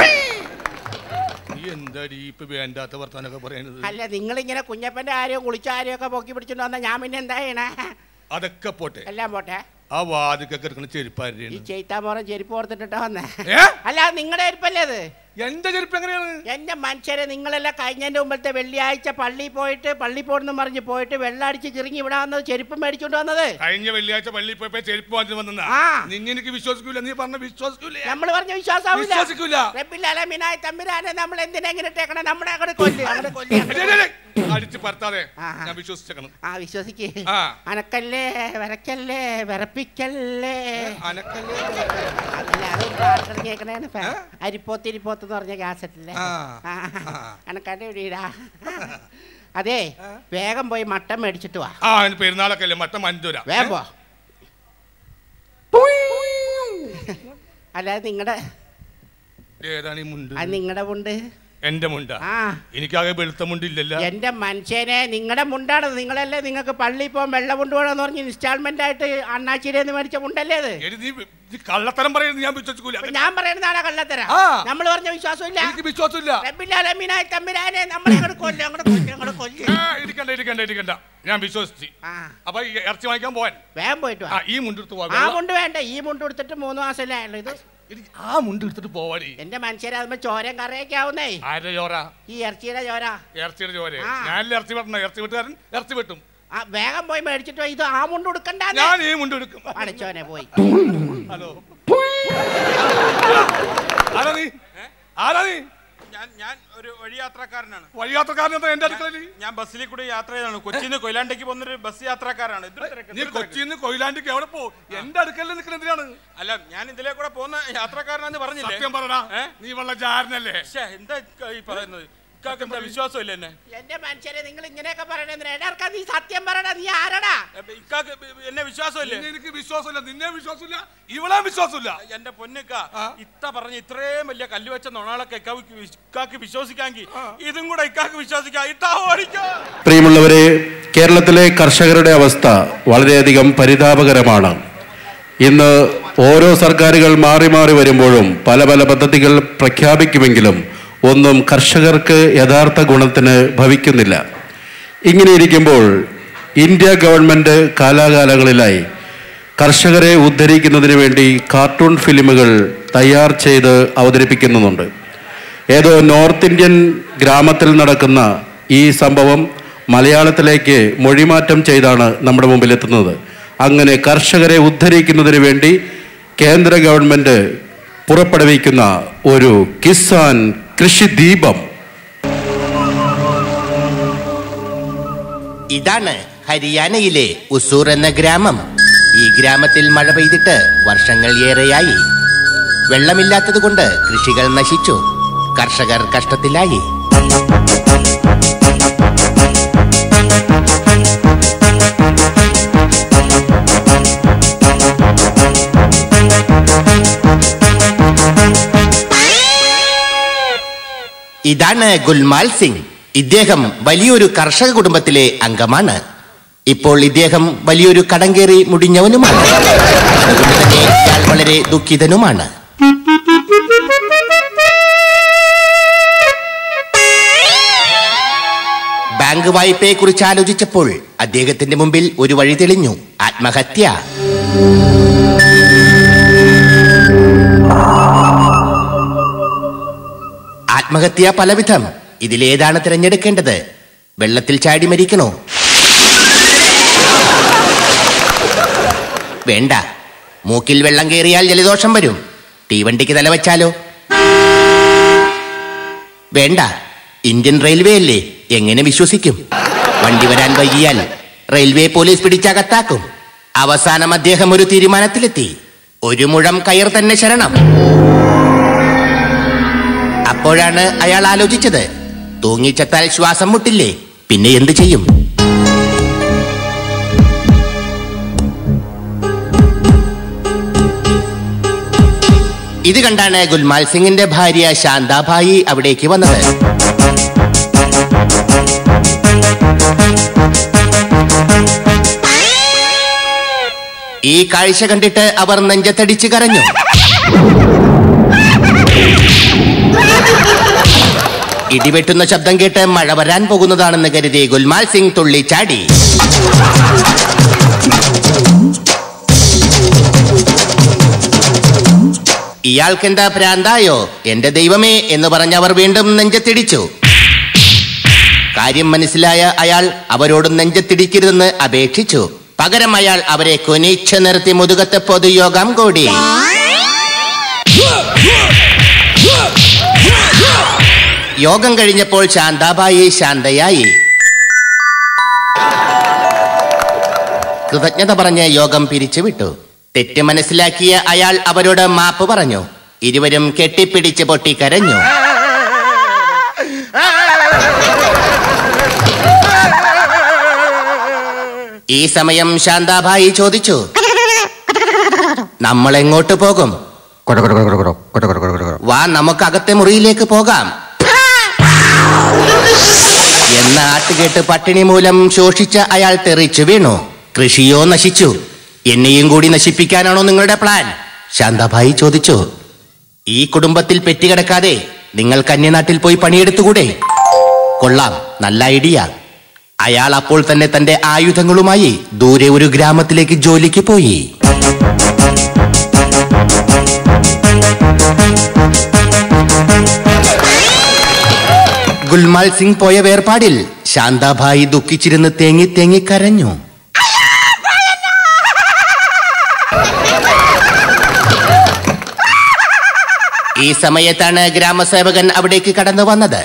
നീ എന്താടി ഇപ്പൊ വേണ്ടാത്ത വർത്താനൊക്കെ പറയണത് അല്ല നിങ്ങളിങ്ങനെ കുഞ്ഞപ്പന്റെ ആരെയോ കുളിച്ച ആരെയോ ഒക്കെ പൊക്കി പിടിച്ചോണ്ട് വന്നാ ഞാൻ പിന്നെ എന്താ ചെയ്യണേ അതൊക്കെ പോട്ടെ എല്ലാം പോട്ടെ ആ വാതിക്കൊക്കെ എടുക്കണ ഈ ചെരുപ്പാരുടെ ചെയ്ത്താമോറം ചെരുപ്പ് ഓർത്തിട്ടാ വന്നേ ഏ? അല്ല നിങ്ങളുടെ ചെരുപ്പല്ലേ അത് എന്റെ ചെരുപ്പ് എങ്ങനെയാണ് എന്റെ മനുഷ്യരെ നിങ്ങളെല്ലാം കഴിഞ്ഞതിന്റെ മുമ്പത്തെ വെള്ളിയാഴ്ച പള്ളി പോയിട്ട് പള്ളി പോണെന്ന് പറഞ്ഞ് പോയിട്ട് വെള്ളടിച്ച് ചിറുങ്ങി ഇവിടെ വന്നത് ചെരുപ്പ് മേടിച്ചോണ്ട് വന്നത് കഴിഞ്ഞ വെള്ളിയാഴ്ച പള്ളിയിൽ പോയപ്പോ ചെരുപ്പ് വാങ്ങിച്ചു വന്നാ ആ. നിന്നെ എനിക്ക് വിശ്വസിക്കൂല നീ പറഞ്ഞ വിശ്വസിക്കൂല നമ്മൾ പറഞ്ഞ വിശ്വാസാവില്ല വിശ്വസിക്കൂല. റബ്ബിലലമീനായ തമ്പുരാനെ നമ്മൾ എന്തിനാ ഇങ്ങനെ ഇട്ടേക്കണം നമ്മുടെ അങ്ങോട്ട് കൊല്ലി അങ്ങോട്ട് കൊല്ലി അതെ, അതെ, അതെ. അടിച്ച് പറത്താതെ ആ. ഞാൻ വിശ്വസിച്ചേക്കണം ആ വിശ്വസിക്ക് ആ. അനക്കല്ലേ വരക്കല്ലേ വിറപ്പിക്കല്ലേ അനക്കല്ലേ അതല്ല അത് പാട്ട് കേൾക്കണേണ് അരിപ്പോത്ത് ഇരിപ്പോത്ത് എന്ന് പറഞ്ഞ കാസറ്റില്ലേ ആ. ആ. ആ. അനക്കാന്റെ വീടാ അതെ വേഗം പോയി മട്ടൻ മേടിച്ചിട്ട് വാ ആ അതിന് പെരുന്നാളൊക്കെ അല്ലേ മട്ടം മഞ്ചൂര വേഗം പോ അല്ലാതെ നിങ്ങളുടെ ഏതാണ് ഈ മുണ്ട് അത് നിങ്ങളുടെ മുണ്ട് എന്റെ മുണ്ട ആ എനിക്കാകെ വെളുത്ത മുണ്ടില്ലല്ലോ എന്റെ മനുഷ്യനെ നിങ്ങളുടെ മുണ്ടാണ് നിങ്ങളല്ലേ നിങ്ങൾക്ക് പള്ളി പോകാൻ വെള്ള മുണ്ട് വേണമെന്ന് പറഞ്ഞ് ഇൻസ്റ്റാൾമെന്റ് ആയിട്ട് അണ്ണാച്ചിയുടെ നിന്ന് മേടിച്ച മുണ്ടല്ലേ അത് എടി, നീ നീ കള്ളത്തരം പറയുന്നത് ഞാൻ വിശ്വസിക്കൂല അപ്പൊ ഞാൻ പറയുന്നതാണ് കള്ളത്തരം ആ. നമ്മൾ പറഞ്ഞ വിശ്വാസമില്ല എനിക്ക് വിശ്വാസമില്ല റബ്ബിലലമീനായ തമ്പുരാനെ നമ്മളെ അങ്ങോട്ട് കൊല്ലും അങ്ങോട്ട് കൊല്ലും അങ്ങോട്ട് കൊല്ലും ആ, ഇരിക്കണ്ട ഇരിക്കണ്ട ഇരിക്കണ്ട ഞാൻ വിശ്വസിച്ച് ആ അപ്പൊ ഈ ഇറച്ചി വാങ്ങിക്കാൻ പോവാൻ വേഗം പോയിട്ട് ആ വാ ഈ മുണ്ടെടുത്ത് പോവാ ആ വെള്ള- മുണ്ട് വേണ്ട ഈ മുണ്ട് എടുത്തിട്ട് മൂന്ന് മാസമല്ലേ ആയുള്ളൂ ഇത് എടി, ആ മുണ്ട് എടുത്തിട്ട് പോവാടി എന്റെ മനുഷ്യരെ അതുമ്പോ ചോരം കറിയൊക്കെ ആവുന്നേ ആരുടെ ചോര ഈ ഇറച്ചിയുടെ ചോര ഇറച്ചിയുടെ ചോര ആ. ഞാനല്ലേ ഇറച്ചി വെട്ടണം ഇറച്ചി വെട്ടുകാരൻ ഇറച്ചി വെട്ടും ആ വേഗം പോയി മേടിച്ചിട്ട് വാ. ഇത് ആ മുണ്ട് കൊടുക്കണ്ട ഞാൻ ഈ മുണ്ട് എടുക്കും അടച്ചോനെ പോയി ഹലോ ആരാ നീ ആരാ നീ ഞാൻ ഞാൻ ഒരു വഴിയാത്രക്കാരനാണ് വഴിയാത്രക്കാരനെന്താ എന്റെ അടുക്കളയിൽ ഞാൻ ബസ്സിൽ കൂടി യാത്ര ചെയ്താണ് കൊച്ചിന്ന് കൊയിലാണ്ടേക്ക് പോകുന്നൊരു ബസ് യാത്രക്കാരാണ് എന്തൊരു തിരക്ക്, നീ എന്തൊരു തിരക്ക്. കൊച്ചിയിൽ നിന്ന് കൊയിലാണ്ടിക്ക് എവിടെ പോ എന്റെ അടുക്കലിൽ നിൽക്കുന്ന എന്തിനാണ് അല്ല ഞാൻ ഇതിലെ കൂടെ പോകുന്ന യാത്രക്കാരനാന്ന് പറഞ്ഞില്ലേ സത്യം പറടാ ഏ? നീ വള്ള ജാരനല്ലേ ശ്ശേ, എന്താ ഇക്ക ഈ പറയുന്നത് ഇക്കാക്ക് എന്താ വിശ്വാസമില്ല എന്നെ എന്റെ മനുഷ്യരെ നിങ്ങൾ ഇങ്ങനെയൊക്കെ പറയണെന്തിനാ എടാ നീ സത്യം പറയടാ നീ ആരടാ അപ്പൊ ഇക്കാക്ക് എന്നെ വിശ്വാസമില്ലേ നിന്നെ എനിക്ക് വിശ്വാസമില്ല നിന്നെ വിശ്വാസമില്ല ഇവളെ വിശ്വാസമില്ല എന്റെ പൊന്നിക്ക ആ. ഇത്ത പറഞ്ഞ ഇത്രയും വലിയ കല്ല് വെച്ച നൊണാളൊക്കെ ഇക്കാക്ക് വിശ്- ഇക്കാക്ക് വിശ്വസിക്കാമെങ്കിൽ ഇതും കൂടെ ഇക്കാക്ക് വിശ്വസിക്കാം ഇത്താ ഓടിക്കോ പ്രിയമുള്ളവരെ കേരളത്തിലെ കർഷകരുടെ അവസ്ഥ വളരെയധികം പരിതാപകരമാണ് ഇന്ന് ഓരോ സർക്കാരുകൾ മാറി മാറി വരുമ്പോഴും പല പല പദ്ധതികൾ പ്രഖ്യാപിക്കുമെങ്കിലും ഒന്നും കർഷകർക്ക് യഥാർത്ഥ ഗുണത്തിന് ഭവിക്കുന്നില്ല ഇങ്ങനെ ഇരിക്കുമ്പോൾ ഇന്ത്യ ഗവൺമെൻറ് കാലാകാലങ്ങളിലായി കർഷകരെ ഉദ്ധരിക്കുന്നതിന് വേണ്ടി കാർട്ടൂൺ ഫിലിമുകൾ തയ്യാർ ചെയ്ത് അവതരിപ്പിക്കുന്നുണ്ട് ഏതോ നോർത്ത് ഇന്ത്യൻ ഗ്രാമത്തിൽ നടക്കുന്ന ഈ സംഭവം മലയാളത്തിലേക്ക് മൊഴിമാറ്റം ചെയ്താണ് നമ്മുടെ മുമ്പിൽ എത്തുന്നത് അങ്ങനെ കർഷകരെ ഉദ്ധരിക്കുന്നതിന് വേണ്ടി കേന്ദ്ര ഗവൺമെൻറ് പുറപ്പെടുവിക്കുന്ന ഒരു കിസാൻ കൃഷി ദീപം ഇതാണ് ഹരിയാനയിലെ ഉസൂർ എന്ന ഗ്രാമം ഈ ഗ്രാമത്തിൽ മഴ പെയ്തിട്ട് വർഷങ്ങൾ ഏറെയായി വെള്ളമില്ലാത്തതുകൊണ്ട് കൃഷികൾ നശിച്ചു കർഷകർ കഷ്ടത്തിലായി ഇതാണ് ഗുൽമാൽ സിംഗ് ഇദ്ദേഹം വലിയൊരു കർഷക കുടുംബത്തിലെ അംഗമാണ് ഇപ്പോൾ ഇദ്ദേഹം വലിയൊരു കടം കയറി മുടിഞ്ഞവനുമാണ് അതുകൊണ്ട് തന്നെ ഇയാൾ വളരെ ദുഃഖിതനുമാണ് ബാങ്ക് വായ്പയെ കുറിച്ച് ആലോചിച്ചപ്പോൾ അദ്ദേഹത്തിന്റെ മുമ്പിൽ ഒരു വഴി തെളിഞ്ഞു ആത്മഹത്യ ആത്മഹത്യ പലവിധം ഇതിലേതാണ് തിരഞ്ഞെടുക്കേണ്ടത് വെള്ളത്തിൽ ചാടി മരിക്കണോ വേണ്ട മൂക്കിൽ വെള്ളം കയറിയാൽ ജലദോഷം വരും തീവണ്ടിക്ക് തലവച്ചാലോ വേണ്ട ഇന്ത്യൻ റെയിൽവേ അല്ലേ എങ്ങനെ വിശ്വസിക്കും വണ്ടി വരാൻ വൈകിയാൽ റെയിൽവേ പോലീസ് പിടിച്ചകത്താക്കും അവസാനം അദ്ദേഹം ഒരു തീരുമാനത്തിലെത്തി ഒരു മുഴം കയർ തന്നെ ശരണം അപ്പോഴാണ് അയാൾ ആലോചിച്ചത് തൂങ്ങിച്ചത്താൽ ശ്വാസം മുട്ടില്ലേ പിന്നെ എന്ത് ചെയ്യും ഇത് കണ്ടാണ് ഗുൽമാൽ സിംഗിന്റെ ഭാര്യ ശാന്താഭായി അവിടേക്ക് വന്നത് ഈ കാഴ്ച കണ്ടിട്ട് അവർ നെഞ്ചത്തടിച്ച് കരഞ്ഞു ഇടിവെട്ടുന്ന ശബ്ദം കേട്ട് മഴ വരാൻ പോകുന്നതാണെന്ന് കരുതി ഗുൽമാൽ സിംഗ് തുള്ളിച്ചാടി ഇയാൾക്കെന്താ ഭ്രാന്തായോ എന്റെ ദൈവമേ എന്ന് പറഞ്ഞവർ വീണ്ടും നെഞ്ചത്തിടിച്ചു കാര്യം മനസ്സിലായ അയാൾ അവരോട് നെഞ്ചത്തിടിക്കരുതെന്ന് അപേക്ഷിച്ചു പകരം അയാൾ അവരെ കുനിച്ചു നിർത്തി മുതുകത്തെ പൊതുയോഗം കൂടി യോഗം കഴിഞ്ഞപ്പോൾ ശാന്താബായി ശാന്തയായി കൃതജ്ഞത പറഞ്ഞ് യോഗം പിരിച്ചുവിട്ടു തെറ്റ് മനസ്സിലാക്കിയ അയാൾ അവരോട് മാപ്പ് പറഞ്ഞു ഇരുവരും കെട്ടിപ്പിടിച്ച് പൊട്ടിക്കരഞ്ഞു ഈ സമയം ശാന്താഭായി ചോദിച്ചു നമ്മൾ എങ്ങോട്ട് പോകും വാ നമുക്ക് അകത്തെ മുറിയിലേക്ക് പോകാം എന്ന ആട്ടുകേട്ട് പട്ടിണി മൂലം ശോഷിച്ച അയാൾ തെറിച്ചു വീണു കൃഷിയോ നശിച്ചു എന്നെയും കൂടി നശിപ്പിക്കാനാണോ നിങ്ങളുടെ പ്ലാൻ ശാന്താഭായി ചോദിച്ചു ഈ കുടുംബത്തിൽ പെറ്റുകിടക്കാതെ നിങ്ങൾ കന്യനാട്ടിൽ പോയി പണിയെടുത്തുകൂടെ കൊള്ളാം നല്ല ഐഡിയ അയാൾ അപ്പോൾ തന്നെ തന്റെ ആയുധങ്ങളുമായി ദൂരെ ഒരു ഗ്രാമത്തിലേക്ക് ജോലിക്ക് പോയി ഗുൽമാൽ സിംഗ് പോയ വേർപാടിൽ ശാന്താഭായി ദുഃഖിച്ചിരുന്ന് തേങ്ങി തേങ്ങി കരഞ്ഞു ഈ സമയത്താണ് ഗ്രാമസേവകൻ അവിടേക്ക് കടന്നു വന്നത്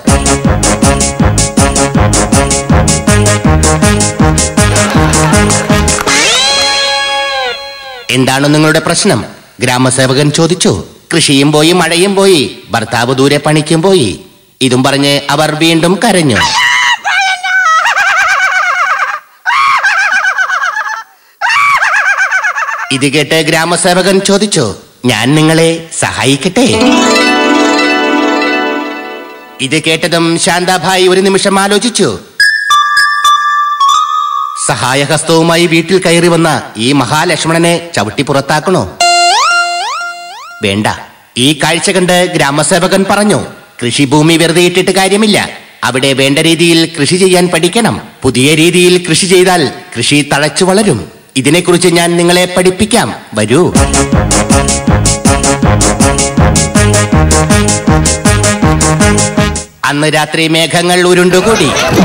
എന്താണ് നിങ്ങളുടെ പ്രശ്നം ഗ്രാമസേവകൻ ചോദിച്ചു കൃഷിയും പോയി മഴയും പോയി ഭർത്താവ് ദൂരെ പണിക്കും പോയി ഇതും പറഞ്ഞ് അവർ വീണ്ടും കരഞ്ഞു ഇത് കേട്ട് ഗ്രാമസേവകൻ ചോദിച്ചു ഞാൻ നിങ്ങളെ സഹായിക്കട്ടെ ഇത് കേട്ടതും ശാന്താഭായി ഒരു നിമിഷം ആലോചിച്ചു സഹായഹസ്തവുമായി വീട്ടിൽ കയറി വന്ന ഈ മഹാലക്ഷ്മണനെ ചവിട്ടി പുറത്താക്കണോ വേണ്ട ഈ കാഴ്ച കണ്ട് ഗ്രാമസേവകൻ പറഞ്ഞു കൃഷിഭൂമി വെറുതെ ഇട്ടിട്ട് കാര്യമില്ല അവിടെ വേണ്ട രീതിയിൽ കൃഷി ചെയ്യാൻ പഠിക്കണം പുതിയ രീതിയിൽ കൃഷി ചെയ്താൽ കൃഷി തഴച്ചു വളരും ഇതിനെക്കുറിച്ച് ഞാൻ നിങ്ങളെ പഠിപ്പിക്കാം വരൂ അന്ന് രാത്രി മേഘങ്ങൾ ഉരുണ്ടുകൂടി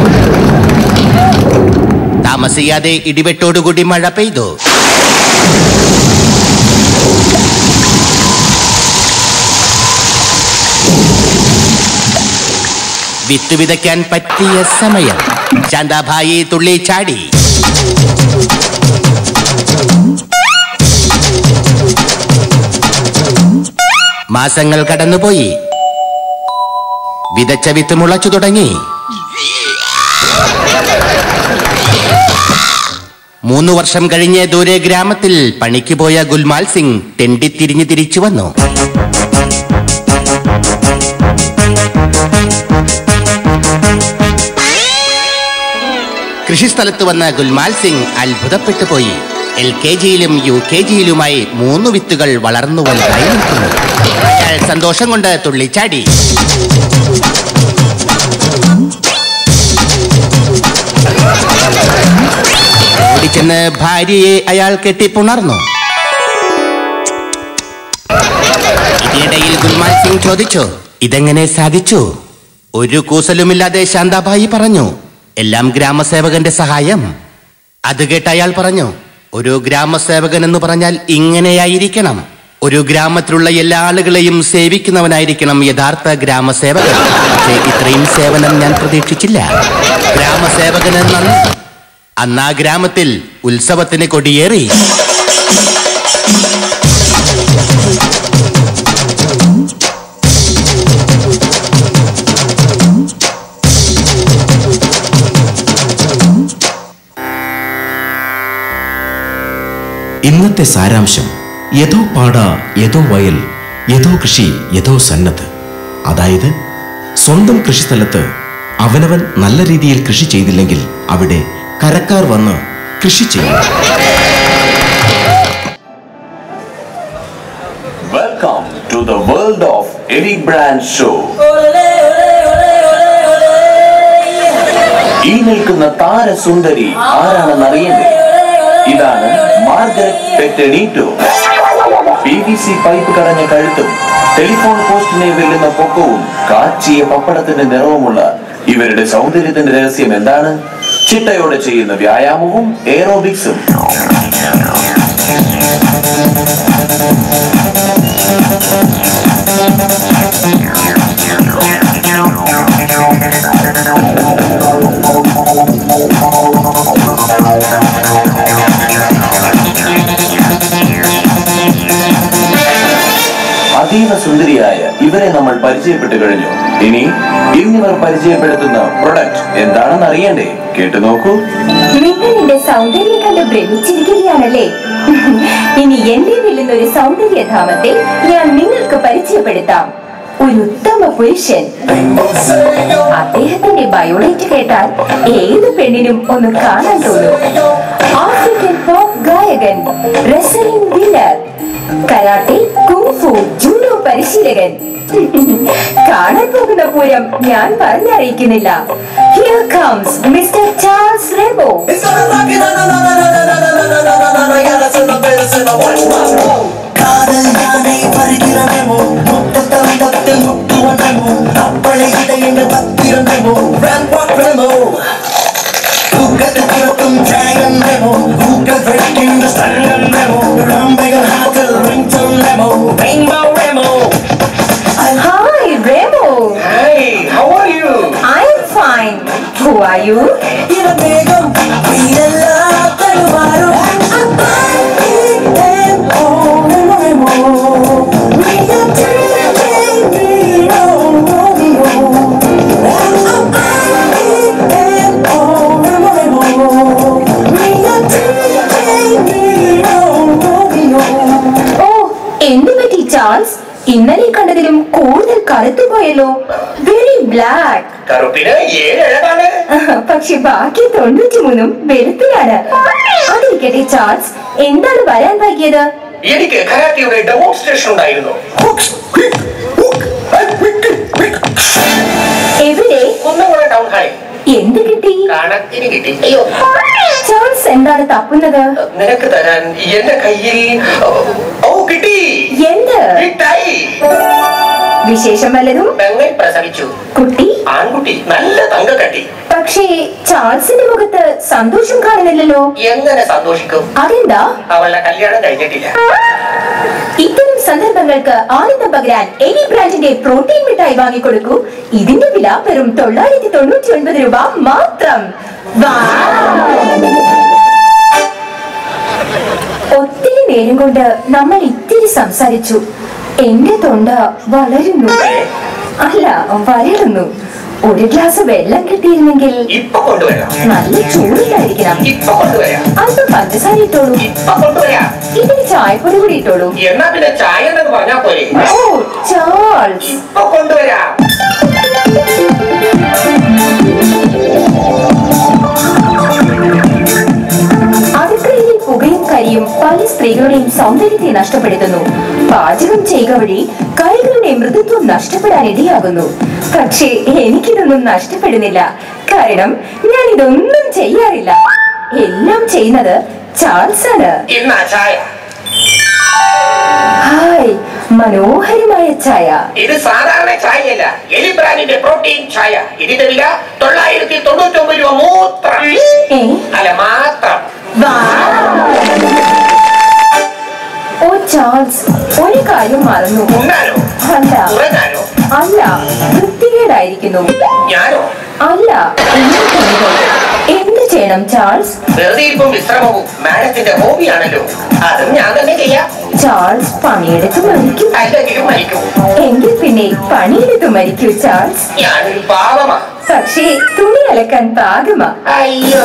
താമസിയാതെ ഇടിവെട്ടോടുകൂടി മഴ പെയ്തു വിത്ത് വിതയ്ക്കാൻ പറ്റിയ സമയം ശാന്താഭായി തുള്ളി ചാടി മാസങ്ങൾ കടന്നുപോയി വിതച്ച വിത്ത് മുളച്ചു തുടങ്ങി മൂന്നു വർഷം കഴിഞ്ഞ് ദൂരെ ഗ്രാമത്തിൽ പണിക്ക് പോയ ഗുൽമാൽ സിംഗ് തെണ്ടിത്തിരിഞ്ഞ് തിരിച്ചു വന്നു കൃഷിസ്ഥലത്ത് വന്ന ഗുൽമാൽ സിംഗ് അത്ഭുതപ്പെട്ടു പോയി എൽ കെ ജിയിലും യു കെ ജിയിലുമായി മൂന്ന് വിത്തുകൾ വളർന്നു വലുതായി നിൽക്കുന്നു അയാൾ സന്തോഷം കൊണ്ട് തുള്ളിച്ചാടി ഓടിച്ചെന്ന് ഭാര്യയെ അയാൾ കെട്ടിപ്പുണർന്നു ഇതിനിടയിൽ ഗുൽമാൽ സിംഗ് ചോദിച്ചു ഇതെങ്ങനെ സാധിച്ചു ഒരു കൂസലുമില്ലാതെ ശാന്താബായി പറഞ്ഞു എല്ലാം ഗ്രാമസേവകന്റെ സഹായം അത് കേട്ട് അയാൾ പറഞ്ഞു ഒരു ഗ്രാമസേവകൻ എന്ന് പറഞ്ഞാൽ ഇങ്ങനെയായിരിക്കണം ഒരു ഗ്രാമത്തിലുള്ള എല്ലാ ആളുകളെയും സേവിക്കുന്നവനായിരിക്കണം യഥാർത്ഥ ഗ്രാമസേവകൻ പക്ഷേ ഇത്രയും സേവനം ഞാൻ പ്രതീക്ഷിച്ചില്ല ഗ്രാമസേവകന് നന്ദി അന്ന് ആ ഗ്രാമത്തിൽ ഉത്സവത്തിന് കൊടിയേറി ഇന്നത്തെ സാരാംശം യഥോ പാട യഥോ വയൽ യഥോ കൃഷി യഥോ സന്നദ്ധ് അതായത് സ്വന്തം കൃഷിസ്ഥലത്ത് അവനവൻ നല്ല രീതിയിൽ കൃഷി ചെയ്തില്ലെങ്കിൽ അവിടെ കരക്കാർ വന്ന് കൃഷി ചെയ്യും Welcome to the world of Eddie Brand Show. ഈ നിൽക്കുന്ന താരസുന്ദരി ആരാണെന്ന് അറിയണ്ടേ ഇതാണ് മാർഗരറ്റ് പെറ്റനീറ്റോ പി വി സി പൈപ്പ് കടഞ്ഞ കഴുത്തും ടെലിഫോൺ പോസ്റ്റിനെ വെല്ലുന്ന പൊക്കവും കാച്ചിയ പപ്പടത്തിന്റെ നിറവുമുള്ള ഇവരുടെ സൗന്ദര്യത്തിന്റെ രഹസ്യം എന്താണ് ചിട്ടയോടെ ചെയ്യുന്ന വ്യായാമവും എയറോബിക്സും അതീവ സുന്ദരിയായ ഇവരെ നമ്മൾ പരിചയപ്പെട്ടു കഴിഞ്ഞു ഇനി ഇന്നിവർ പരിചയപ്പെടുത്തുന്ന പ്രൊഡക്റ്റ് എന്താണെന്ന് അറിയണ്ടേ കേട്ടു നോക്കൂ നിങ്ങൾ എന്റെ സൗന്ദര്യം കണ്ട് ഭ്രമിച്ചിരിക്കുകയാണല്ലേ ഇനി എന്റെ വെല്ലുന്ന ഒരു സൗന്ദര്യധാമത്തെ ഞാൻ നിങ്ങൾക്ക് പരിചയപ്പെടുത്താം ഒരു ഉത്തമ പുരുഷൻ അദ്ദേഹത്തിന്റെ ബയോഡേറ്റ് കേട്ടാൽ ഏത് പെണ്ണിനും ഒന്ന് കാണാൻ തോന്നും ആഫ്രിക്കൻ പോപ്പ് ഗായകൻ wrestling winner karate kung fu judo പരിശീലകൻ കാണാൻ പോകുന്ന പൂരം ഞാൻ പറഞ്ഞറിയിക്കുന്നില്ല here comes mister Charles Remo காதல் யானை வருகிறனமோ முட்ட தந்தத்தில் முட்டுவனமோ அப்பளை இடையங்கள் பத்திரமோ ராம்பாக் ரெமோ தூக்கத்தை துரத்தும் டிராகன் ரெமோ ஊக்கல் வெடிக்கின்ற ஸ்டல்லன் ரெமோ ராம்பைகள் ஹாக்கல் ringtone Remo rainbow Remo Hi, Remo. Hey, how are you? I'm fine. Who are you? இன மேகம் உயிரெல்லாம் தருவாரும் ഓ എന്ത് പറ്റി ചാൾസ് ഇന്നലെ കണ്ടതിലും കൂടുതൽ കറുത്തു പോയല്ലോ വെരി ബ്ലാക്ക് കറുപ്പിന് ഏഴ് അഴകാണ് പക്ഷെ ബാക്കി തൊണ്ണൂറ്റി മൂന്നും വെളുപ്പിലാണ് അതിരിക്കട്ടെ ചാൾസ് എന്താണ് വരാൻ വൈകിയത് എനിക്ക് കരാട്ടിയുടെ ഡെമോൺസ്ട്രേഷൻ ഉണ്ടായിരുന്നു എവിടെ ഒന്നുകൂടെ ടൗൺ ഹാളിൽ എന്ത് കിട്ടി കണക്കിന് കിട്ടി അയ്യോ ചാൾസ് എന്താണ് തപ്പുന്നത് നിനക്ക് തരാൻ എന്റെ കയ്യിൽ ഓ കിട്ടി എന്ത് മിഠായി വിശേഷം വല്ലതും പെങ്ങൾ പ്രസവിച്ചു കുട്ടി ആൺകുട്ടി നല്ല തങ്കക്കട്ടി പക്ഷേ ചാൾസിന്റെ മുഖത്ത് സന്തോഷം കാണുന്നില്ലല്ലോ എങ്ങനെ സന്തോഷിക്കും അതെന്താ അവളുടെ കല്യാണം കഴിഞ്ഞിട്ടില്ല ഇത്തരം സന്ദർഭങ്ങൾക്ക് ആനന്ദം പകരാൻ എനി ബ്രാൻഡിന്റെ പ്രോട്ടീൻ മിഠായി വാങ്ങിക്കൊടുക്കൂ ഇതിന്റെ വില വെറും തൊള്ളായിരത്തി തൊണ്ണൂറ്റി ഒൻപത് രൂപ മാത്രം ഒത്തിരി നേരം കൊണ്ട് നമ്മൾ ഇത്തിരി സംസാരിച്ചു എന്റെ തൊണ്ട വളരുന്നു അല്ല വരളുന്നു ഒരു ഗ്ലാസ് വെള്ളം കിട്ടിയിരുന്നെങ്കിൽ ഇപ്പൊ കൊണ്ടുവരാം നല്ല ചൂടിലായിരിക്കണം ഇപ്പൊ കൊണ്ടുവരാം അല്പം പഞ്ചസാര ഇട്ടോളൂ ഇപ്പൊ കൊണ്ടുവരാം ഇതിന് ചായപ്പൊടി കൂടി ഇട്ടോളൂ എന്നാ പിന്നെ ചായ എന്നൊക്കെ പറഞ്ഞാ പോരെ ഓ ചാൾസ് ഇപ്പൊ കൊണ്ടുവരാം അടുക്കളയിൽ പുകയും കരിയും പല സ്ത്രീകളുടെയും സൗന്ദര്യത്തെ നഷ്ടപ്പെടുത്തുന്നു പാചകം ചെയ്യുക വഴി കൈകളുടെ മൃദുത്വം നഷ്ടപ്പെടാൻ ഇടയാകുന്നു പക്ഷേ എനിക്കിതൊന്നും നഷ്ടപ്പെടുന്നില്ല കാരണം ഞാൻ ഇതൊന്നും ചെയ്യാറില്ല എല്ലാം ചെയ്യുന്നത് ചാൾസ് ആണ് ഇന്നാ ചായ ഹായ് മനോഹരമായ ചായ ഇത് സാധാരണ ചായയല്ല എലി ബ്രാൻഡിന്റെ പ്രോട്ടീൻ ചായ ഇതിന്റെ വില തൊള്ളായിരത്തി തൊണ്ണൂറ്റി ഒമ്പത് രൂപ മാത്രം ഏ അല്ല മാത്രം ഓ ചാൾസ് ഒരു കാര്യം മറന്നു ഉണ്ണാനോ അല്ല ഉറങ്ങാനോ അല്ല വൃത്തികേടായിരിക്കുന്നു ഞാനോ അല്ല എന്റെ തുണികൾ. എന്ത് ചെയ്യണം ചാൾസ് വെറുതെ ഇരിപ്പും വിശ്രമവും മാഡത്തിന്റെ ഹോബിയാണല്ലോ അതും ഞാൻ തന്നെ ചെയ്യാം ചാൾസ് പണിയെടുത്ത് മരിക്കും അല്ലെങ്കിലും മരിക്കും എങ്കിൽ പിന്നെ പണിയെടുത്ത് മരിക്കൂ ചാൾസ് ഞാനൊരു പാവമാ പക്ഷേ തുണി അലക്കാൻ പാകമാ അയ്യോ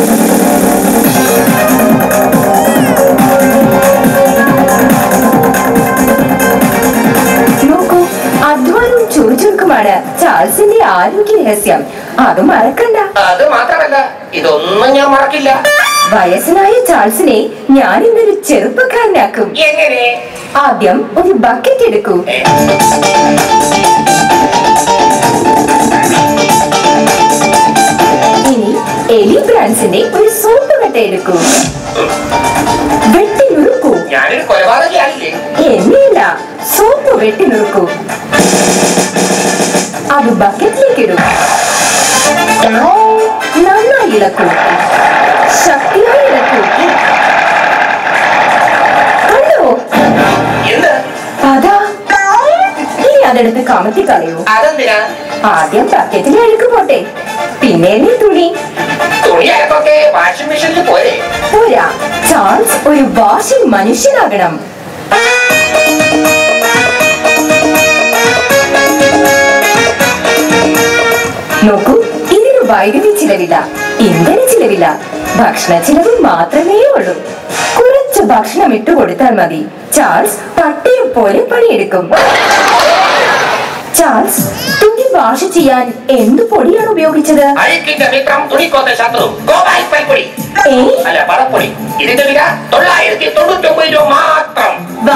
നോക്കൂ അധ്വാനവും ചുറുചുറുക്കുമാണ് ചാൾസിന്റെ ആരോഗ്യ രഹസ്യം അത് മറക്കണ്ട അത് മാത്രമല്ല ഇതൊന്നും ഞാൻ മറക്കില്ല വയസ്സനായ ചാൾസിനെ ഞാൻ ഇന്നൊരു ചെറുപ്പക്കാരനാക്കും എങ്ങനെ ആദ്യം ഒരു ബക്കറ്റ് എടുക്കൂ ഇനി എലി ബ്രാൻസിന്റെ ഒരു സോപ്പ് കട്ട എടുക്കൂ വെട്ടി നുറുക്കൂ ഞാനൊരു കൊലപാതകയാണില്ലേ എണ്ണയില്ല സോപ്പ് വെട്ടി നുറുക്കൂ അത് ബക്കറ്റിലേക്ക് ഇടൂ നന്നായി ഇളക്കൂ ശക്തിയായി ഇളക്കൂ കണ്ടോ എന്ത് അതാ ഇനി അതെടുത്ത് കമത്തി കളയൂ അതെന്തിനാ ആദ്യം ബക്കറ്റിൽ അഴുക്ക് പോട്ടെ പിന്നെ നീ തുണി തുണി അലക്കൊക്കെ വാഷിംഗ് മെഷീനിൽ പോരെ പോരാ ചാൾസ് ഒരു വാഷിംഗ് മനുഷ്യനാകണം നോക്കൂ ഇതിന് വൈദ്യുതി ചിലവില്ല ഇന്ധന ചിലവില്ല ഭക്ഷണ ചിലവ് മാത്രമേ ഉള്ളൂ കുറച്ച് ഭക്ഷണം ഇട്ടു കൊടുത്താൽ മതി ചാൾസ് പട്ടിയെ പോലെ പണിയെടുക്കും ചാൾസ് തുണി വാഷ് ചെയ്യാൻ എന്ത് പൊടിയാണ് ഉപയോഗിച്ചത് അഴുക്കിന്റെ മിത്രം തുണിക്കോത്ത ശത്രു ഗോപാൽ പൽപ്പൊടി ഏ അല്ല പടപ്പൊടി ഇതിന്റെ വില തൊള്ളായിരത്തി തൊണ്ണൂറ്റി ഒമ്പത് രൂപ മാത്രം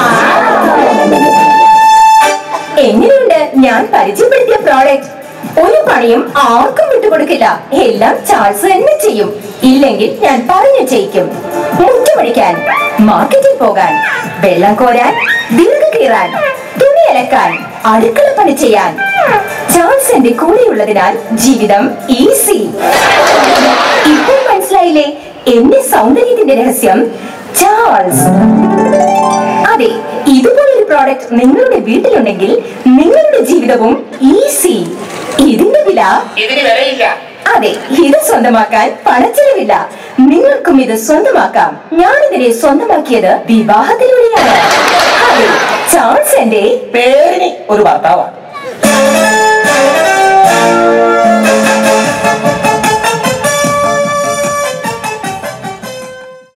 എങ്ങനെയുണ്ട് ഞാൻ പരിചയപ്പെടുത്തിയ പ്രോഡക്റ്റ് ഒരു പണിയും ആർക്കും വിട്ടുകൊടുക്കില്ല എല്ലാം ചാൾസ് തന്നെ ചെയ്യും ഇല്ലെങ്കിൽ ഞാൻ പറഞ്ഞു ചെയ്യിക്കും മുറ്റമടിക്കാൻ മാർക്കറ്റിൽ പോകാൻ വെള്ളം കോരാൻ വിറക് കീറാൻ തുണി അലക്കാൻ അടുക്കള പണി ചെയ്യാൻ ചാൾസ് എന്റെ കൂടെയുള്ളതിനാൽ ജീവിതം ഈസി ഇപ്പോൾ മനസ്സിലായില്ലേ എന്റെ സൗന്ദര്യത്തിന്റെ രഹസ്യം ചാൾസ് അതെ ഇതുപോലൊരു പ്രോഡക്റ്റ് നിങ്ങളുടെ വീട്ടിലുണ്ടെങ്കിൽ നിങ്ങളുടെ ജീവിതവും ഈസി ഇതിന്റെ വില ഇതിന് വിലയില്ല അതെ ഇത് സ്വന്തമാക്കാൻ പണച്ചെലവില്ല നിങ്ങൾക്കും ഇത് സ്വന്തമാക്കാം ഞാൻ ഇതിനെ സ്വന്തമാക്കിയത് വിവാഹത്തിലൂടെയാണ് അതെ ചാൾസ് എന്റെ പേരിന് ഒരു ഭർത്താവാണ്